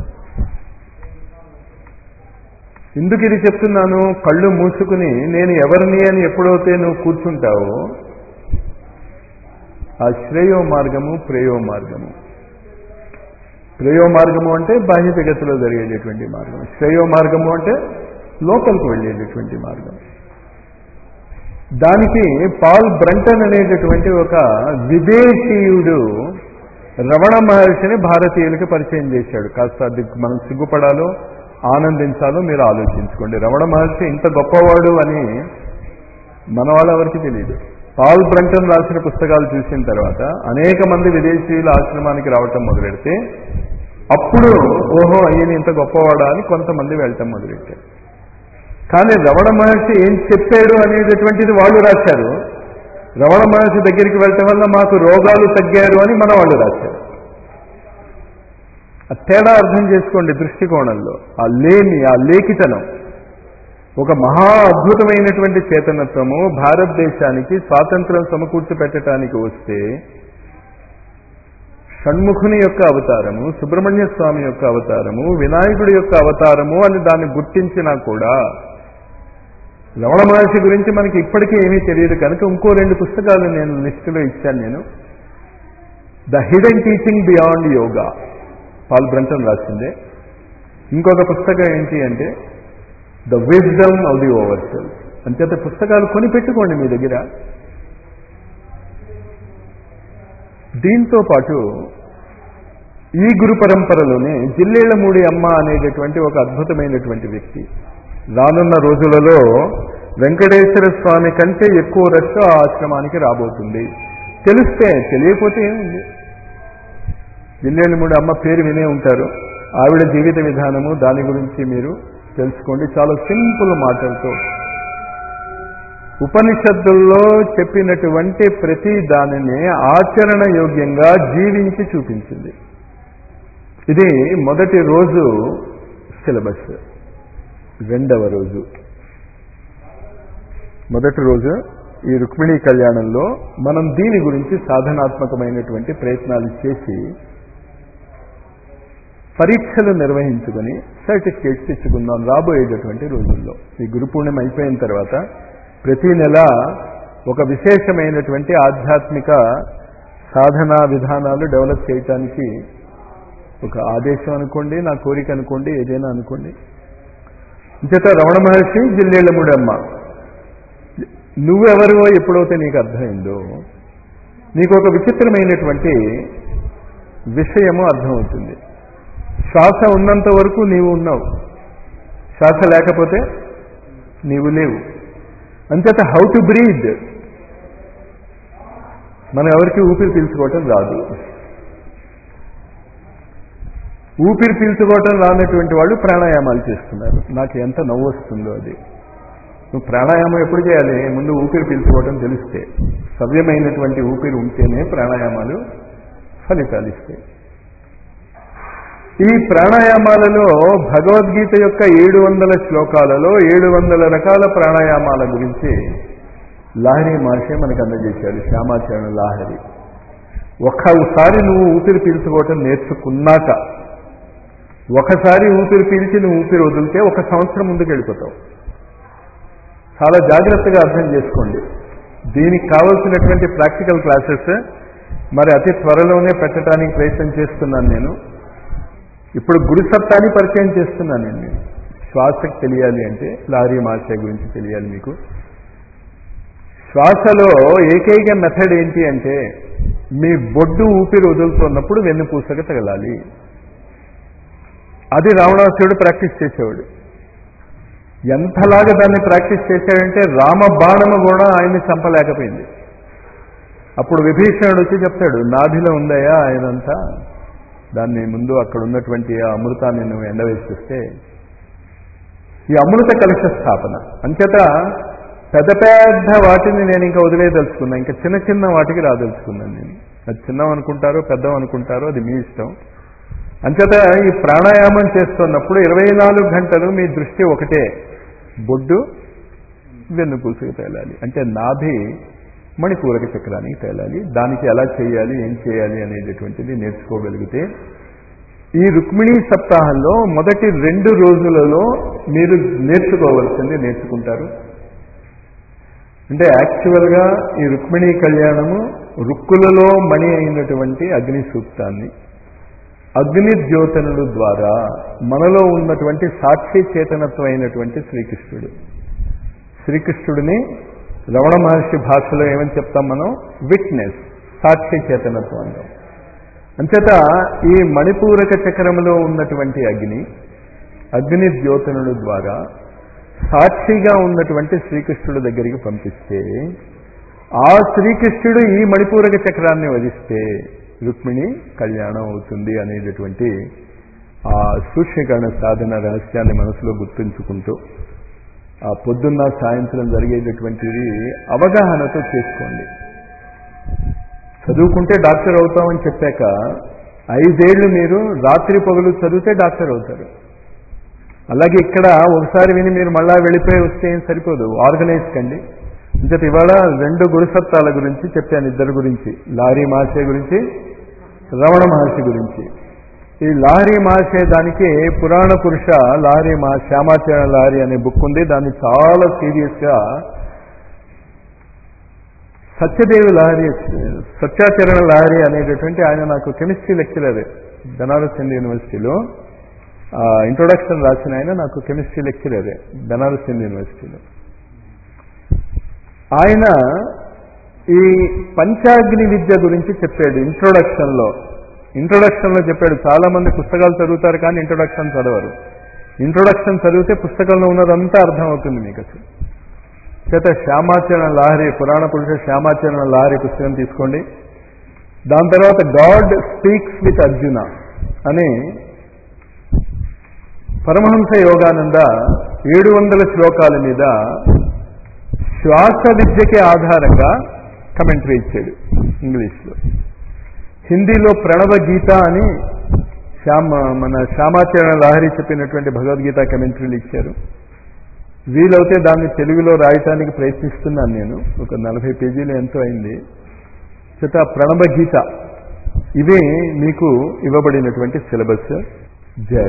A: ఎందుకు ఇది చెప్తున్నాను కళ్ళు మూసుకుని నేను ఎవరిని అని ఎప్పుడైతే నువ్వు కూర్చుంటావో ఆ శ్రేయో మార్గము ప్రేయో మార్గము ప్రేయో మార్గము అంటే బాహ్య జగత్తులో జరిగేటటువంటి మార్గం శ్రేయో మార్గము అంటే లోపలికి వెళ్ళేటటువంటి మార్గం దానికి పాల్ బ్రంటన్ అనేటటువంటి ఒక విదేశీయుడు రమణ మహర్షిని భారతీయులకి పరిచయం చేశాడు కాస్త అది మనం సిగ్గుపడాలో ఆనందించాలో మీరు ఆలోచించుకోండి రమణ మహర్షి ఇంత గొప్పవాడు అని మన వాళ్ళెవరికి తెలియదు పాల్ బ్రంటన్ రాసిన పుస్తకాలు చూసిన తర్వాత అనేక మంది విదేశీయులు ఆశ్రమానికి రావటం మొదలెడితే అప్పుడు ఓహో ఈయన ఇంత గొప్పవాడా అని కొంతమంది వెళ్ళటం మొదలెట్టారు కానీ రమణ మహర్షి ఏం చెప్పాడు అనేటటువంటిది వాళ్ళు రాశారు రమణ మహర్షి దగ్గరికి వెళ్ళటం వల్ల మాకు రోగాలు తగ్గారు అని మన వాళ్ళు రాశారు ఆ తేడా అర్థం చేసుకోండి దృష్టికోణంలో ఆ లేని ఆ లేఖితనం ఒక మహా అద్భుతమైనటువంటి చేతనత్వము భారతదేశానికి స్వాతంత్రం సమకూర్చి పెట్టడానికి వస్తే షణ్ముఖుని యొక్క అవతారము సుబ్రహ్మణ్య స్వామి యొక్క అవతారము వినాయకుడి యొక్క అవతారము అని దాన్ని గుర్తించినా కూడా రమణ మహర్షి గురించి మనకి ఇప్పటికీ ఏమీ తెలియదు కనుక ఇంకో రెండు పుస్తకాలు నేను లిస్టులో ఇచ్చాను నేను the hidden teaching beyond yoga Paul Brunton రాసిందే ఇంకొక పుస్తకం ఏంటి అంటే the wisdom of the over self అంచేత పుస్తకాలు కొని పెట్టుకోండి మీ దగ్గర దీంతో పాటు ఈ గురు పరంపరలోనే జిల్లేళ్లమూడి అమ్మ అనేటటువంటి ఒక అద్భుతమైనటువంటి వ్యక్తి రానున్న రోజులలో వెంకటేశ్వర స్వామి కంటే ఎక్కువ రష్ ఆ ఆశ్రమానికి రాబోతుంది తెలిస్తే తెలియకపోతే ఏముంది జిల్లేళ్లమూడి అమ్మ పేరు వినే ఉంటారు ఆవిడ జీవిత విధానము దాని గురించి మీరు తెలుసుకోండి చాలా సింపుల్ మాటలతో ఉపనిషత్తుల్లో చెప్పినటువంటి ప్రతి దానిని ఆచరణ యోగ్యంగా జీవించి చూపించింది ఇది మొదటి రోజు సిలబస్ రెండవ రోజు మొదటి రోజు ఈ రుక్మిణీ కళ్యాణంలో మనం దీని గురించి సాధనాత్మకమైనటువంటి ప్రయత్నాలు చేసి పరీక్షలు నిర్వహించుకుని సర్టిఫికేట్స్ ఇచ్చుకుందాం రాబోయేటటువంటి రోజుల్లో ఈ గురు పూర్ణిమ అయిపోయిన తర్వాత ప్రతి నెల ఒక విశేషమైనటువంటి ఆధ్యాత్మిక సాధనా విధానాలు డెవలప్ చేయటానికి ఒక ఆదేశం అనుకోండి నా కోరిక అనుకోండి ఏదైనా అనుకోండి ఇంచేత రమణ మహర్షి జిల్లేళ్ళముడమ్మ నువ్వెవరివో ఎప్పుడైతే నీకు అర్థమైందో నీకు ఒక విచిత్రమైనటువంటి విషయము అర్థమవుతుంది శ్వాస ఉన్నంత వరకు నీవు ఉన్నావు శ్వాస లేకపోతే నీవు లేవు అంచేత హౌ టు బ్రీద్ మనం ఎవరికి ఊపిరి పీల్చుకోవటం రాదు ఊపిరి పీల్చుకోవటం రానటువంటి వాళ్ళు ప్రాణాయామాలు చేస్తున్నారు నాకు ఎంత నవ్వు వస్తుందో అది నువ్వు ప్రాణాయామం ఎప్పుడు చేయాలి ముందు ఊపిరి పీల్చుకోవటం తెలిస్తే సవ్యమైనటువంటి ఊపిరి ఉంటేనే ప్రాణాయామాలు ఫలితాలు ఇస్తాయి ఈ ప్రాణాయామాలలో భగవద్గీత యొక్క ఏడు వందల శ్లోకాలలో ఏడు వందల రకాల ప్రాణాయామాల గురించి లాహరి మహర్షి మనకు అందజేశారు శ్యామాచరణ లాహరి ఒక్కసారి నువ్వు ఊపిరి పీల్చుకోవటం నేర్చుకున్నాక ఒకసారి ఊపిరి పీల్చి నువ్వు ఊపిరి వదిలితే ఒక సంవత్సరం ముందుకు వెళ్ళిపోతావు చాలా జాగ్రత్తగా అర్థం చేసుకోండి దీనికి కావలసినటువంటి ప్రాక్టికల్ క్లాసెస్ మరి అతి త్వరలోనే పెట్టడానికి ప్రయత్నం చేస్తున్నాను నేను ఇప్పుడు గురు సత్తాన్ని పరిచయం చేస్తున్నాను నేను నేను శ్వాసకు తెలియాలి అంటే లారీ మాసే గురించి తెలియాలి మీకు శ్వాసలో ఏకైక మెథడ్ ఏంటి అంటే మీ బొడ్డు ఊపిరి వదులుతున్నప్పుడు వెన్నుపూసగా తగలాలి అది రావణాసురుడు ప్రాక్టీస్ చేసేవాడు ఎంతలాగా దాన్ని ప్రాక్టీస్ చేశాడంటే రామ బాణము కూడా ఆయన్ని చంపలేకపోయింది అప్పుడు విభీషణుడు వచ్చి చెప్తాడు నాభిలో ఉందయా ఆయనంతా దాన్ని ముందు అక్కడ ఉన్నటువంటి ఆ అమృతాన్ని నువ్వు ఎండవేసిస్తే ఈ అమృత కలశ స్థాపన అంచేత పెద్ద పెద్ద వాటిని నేను ఇంకా వదిలేదలుచుకున్నా ఇంకా చిన్న చిన్న వాటికి రాదలుచుకున్నాను నేను అది చిన్నం అనుకుంటారో పెద్దం అనుకుంటారో అది మీ ఇష్టం అంచేత ఈ ప్రాణాయామం చేస్తున్నప్పుడు ఇరవై నాలుగు గంటలు మీ దృష్టి ఒకటే బొడ్డు వెన్నుపూసకి తేలాలి అంటే నాభి మణిపూరక చక్రానికి తేలాలి దానికి ఎలా చేయాలి ఏం చేయాలి అనేటటువంటిది నేర్చుకోగలిగితే ఈ రుక్మిణీ సప్తాహంలో మొదటి రెండు రోజులలో మీరు నేర్చుకోవలసింది నేర్చుకుంటారు అంటే యాక్చువల్గా ఈ రుక్మిణీ కళ్యాణము రుక్కులలో మణి అయినటువంటి అగ్ని సూక్తాన్ని అగ్ని ద్యోతనుడు ద్వారా మనలో ఉన్నటువంటి సాక్షి చేతనత్వం అయినటువంటి శ్రీకృష్ణుడు శ్రీకృష్ణుడిని రమణ మహర్షి భాషలో ఏమని చెప్తాం మనం విట్నెస్ సాక్షి చేతనత్వం అంటాం అంచేత ఈ మణిపూరక చక్రములో ఉన్నటువంటి అగ్ని అగ్ని ద్యోతనుడు ద్వారా సాక్షిగా ఉన్నటువంటి శ్రీకృష్ణుడి దగ్గరికి పంపిస్తే ఆ శ్రీకృష్ణుడు ఈ మణిపూరక చక్రాన్ని వధిస్తే రుక్మిణి కళ్యాణం అవుతుంది అనేటటువంటి ఆ సూక్ష్మీకరణ సాధన రహస్యాన్ని మనసులో గుర్తుంచుకుంటూ ఆ పొద్దున్న సాయంత్రం జరిగేటటువంటిది అవగాహనతో చేసుకోండి చదువుకుంటే డాక్టర్ అవుతామని చెప్పాక ఐదేళ్లు మీరు రాత్రి పగలు చదివితే డాక్టర్ అవుతారు అలాగే ఇక్కడ ఒకసారి విని మీరు మళ్ళా వెళ్ళిపోయి వస్తే ఏం సరిపోదు ఆర్గనైజ్ కండి ఇంకటి ఇవాళ రెండు గురుసత్తాల గురించి చెప్పాను ఇద్దరు గురించి లారీ మహర్షి గురించి రమణ మహర్షి గురించి ఈ లారీ మహర్షి దానికి పురాణ పురుష లారీ మా శ్యామాచరణ లారీ అనే బుక్ ఉంది దాన్ని చాలా సీరియస్గా సత్యదేవి లహరి సత్యాచరణ లహరి అనేటటువంటి ఆయన నాకు కెమిస్ట్రీ లెక్చరర్ బెనారస్ హిందూ యూనివర్సిటీలో ఇంట్రొడక్షన్ రాసిన ఆయన నాకు కెమిస్ట్రీ లెక్చరర్ బెనారస్ హిందూ యూనివర్సిటీలో ఆయన ఈ పంచాగ్ని విద్య గురించి చెప్పాడు ఇంట్రొడక్షన్లో ఇంట్రొడక్షన్లో చెప్పాడు చాలా మంది పుస్తకాలు చదువుతారు కానీ ఇంట్రొడక్షన్ చదవరు ఇంట్రొడక్షన్ చదివితే పుస్తకంలో ఉన్నదంతా అర్థమవుతుంది మీకు అసలు చేత శ్యామాచరణ లాహరి పురాణ పురుష శ్యామాచరణ లాహరి పుస్తకం తీసుకోండి దాని తర్వాత గాడ్ స్పీక్స్ విత్ అర్జున అని పరమహంస యోగానంద ఏడు వందల శ్లోకాల మీద శ్వాస విద్యకి ఆధారంగా కమెంటరీ ఇచ్చాడు ఇంగ్లీష్లో హిందీలో ప్రణవ గీత అని శ్యామ మన శ్యామాచరణ లహరి చెప్పినటువంటి భగవద్గీత కమెంటరీలు ఇచ్చారు వీలైతే దాన్ని తెలుగులో రాయటానికి ప్రయత్నిస్తున్నాను నేను ఒక నలభై పేజీలు ఎంతో అయింది చేత ప్రణవ గీత ఇవే మీకు ఇవ్వబడినటువంటి సిలబస్ జై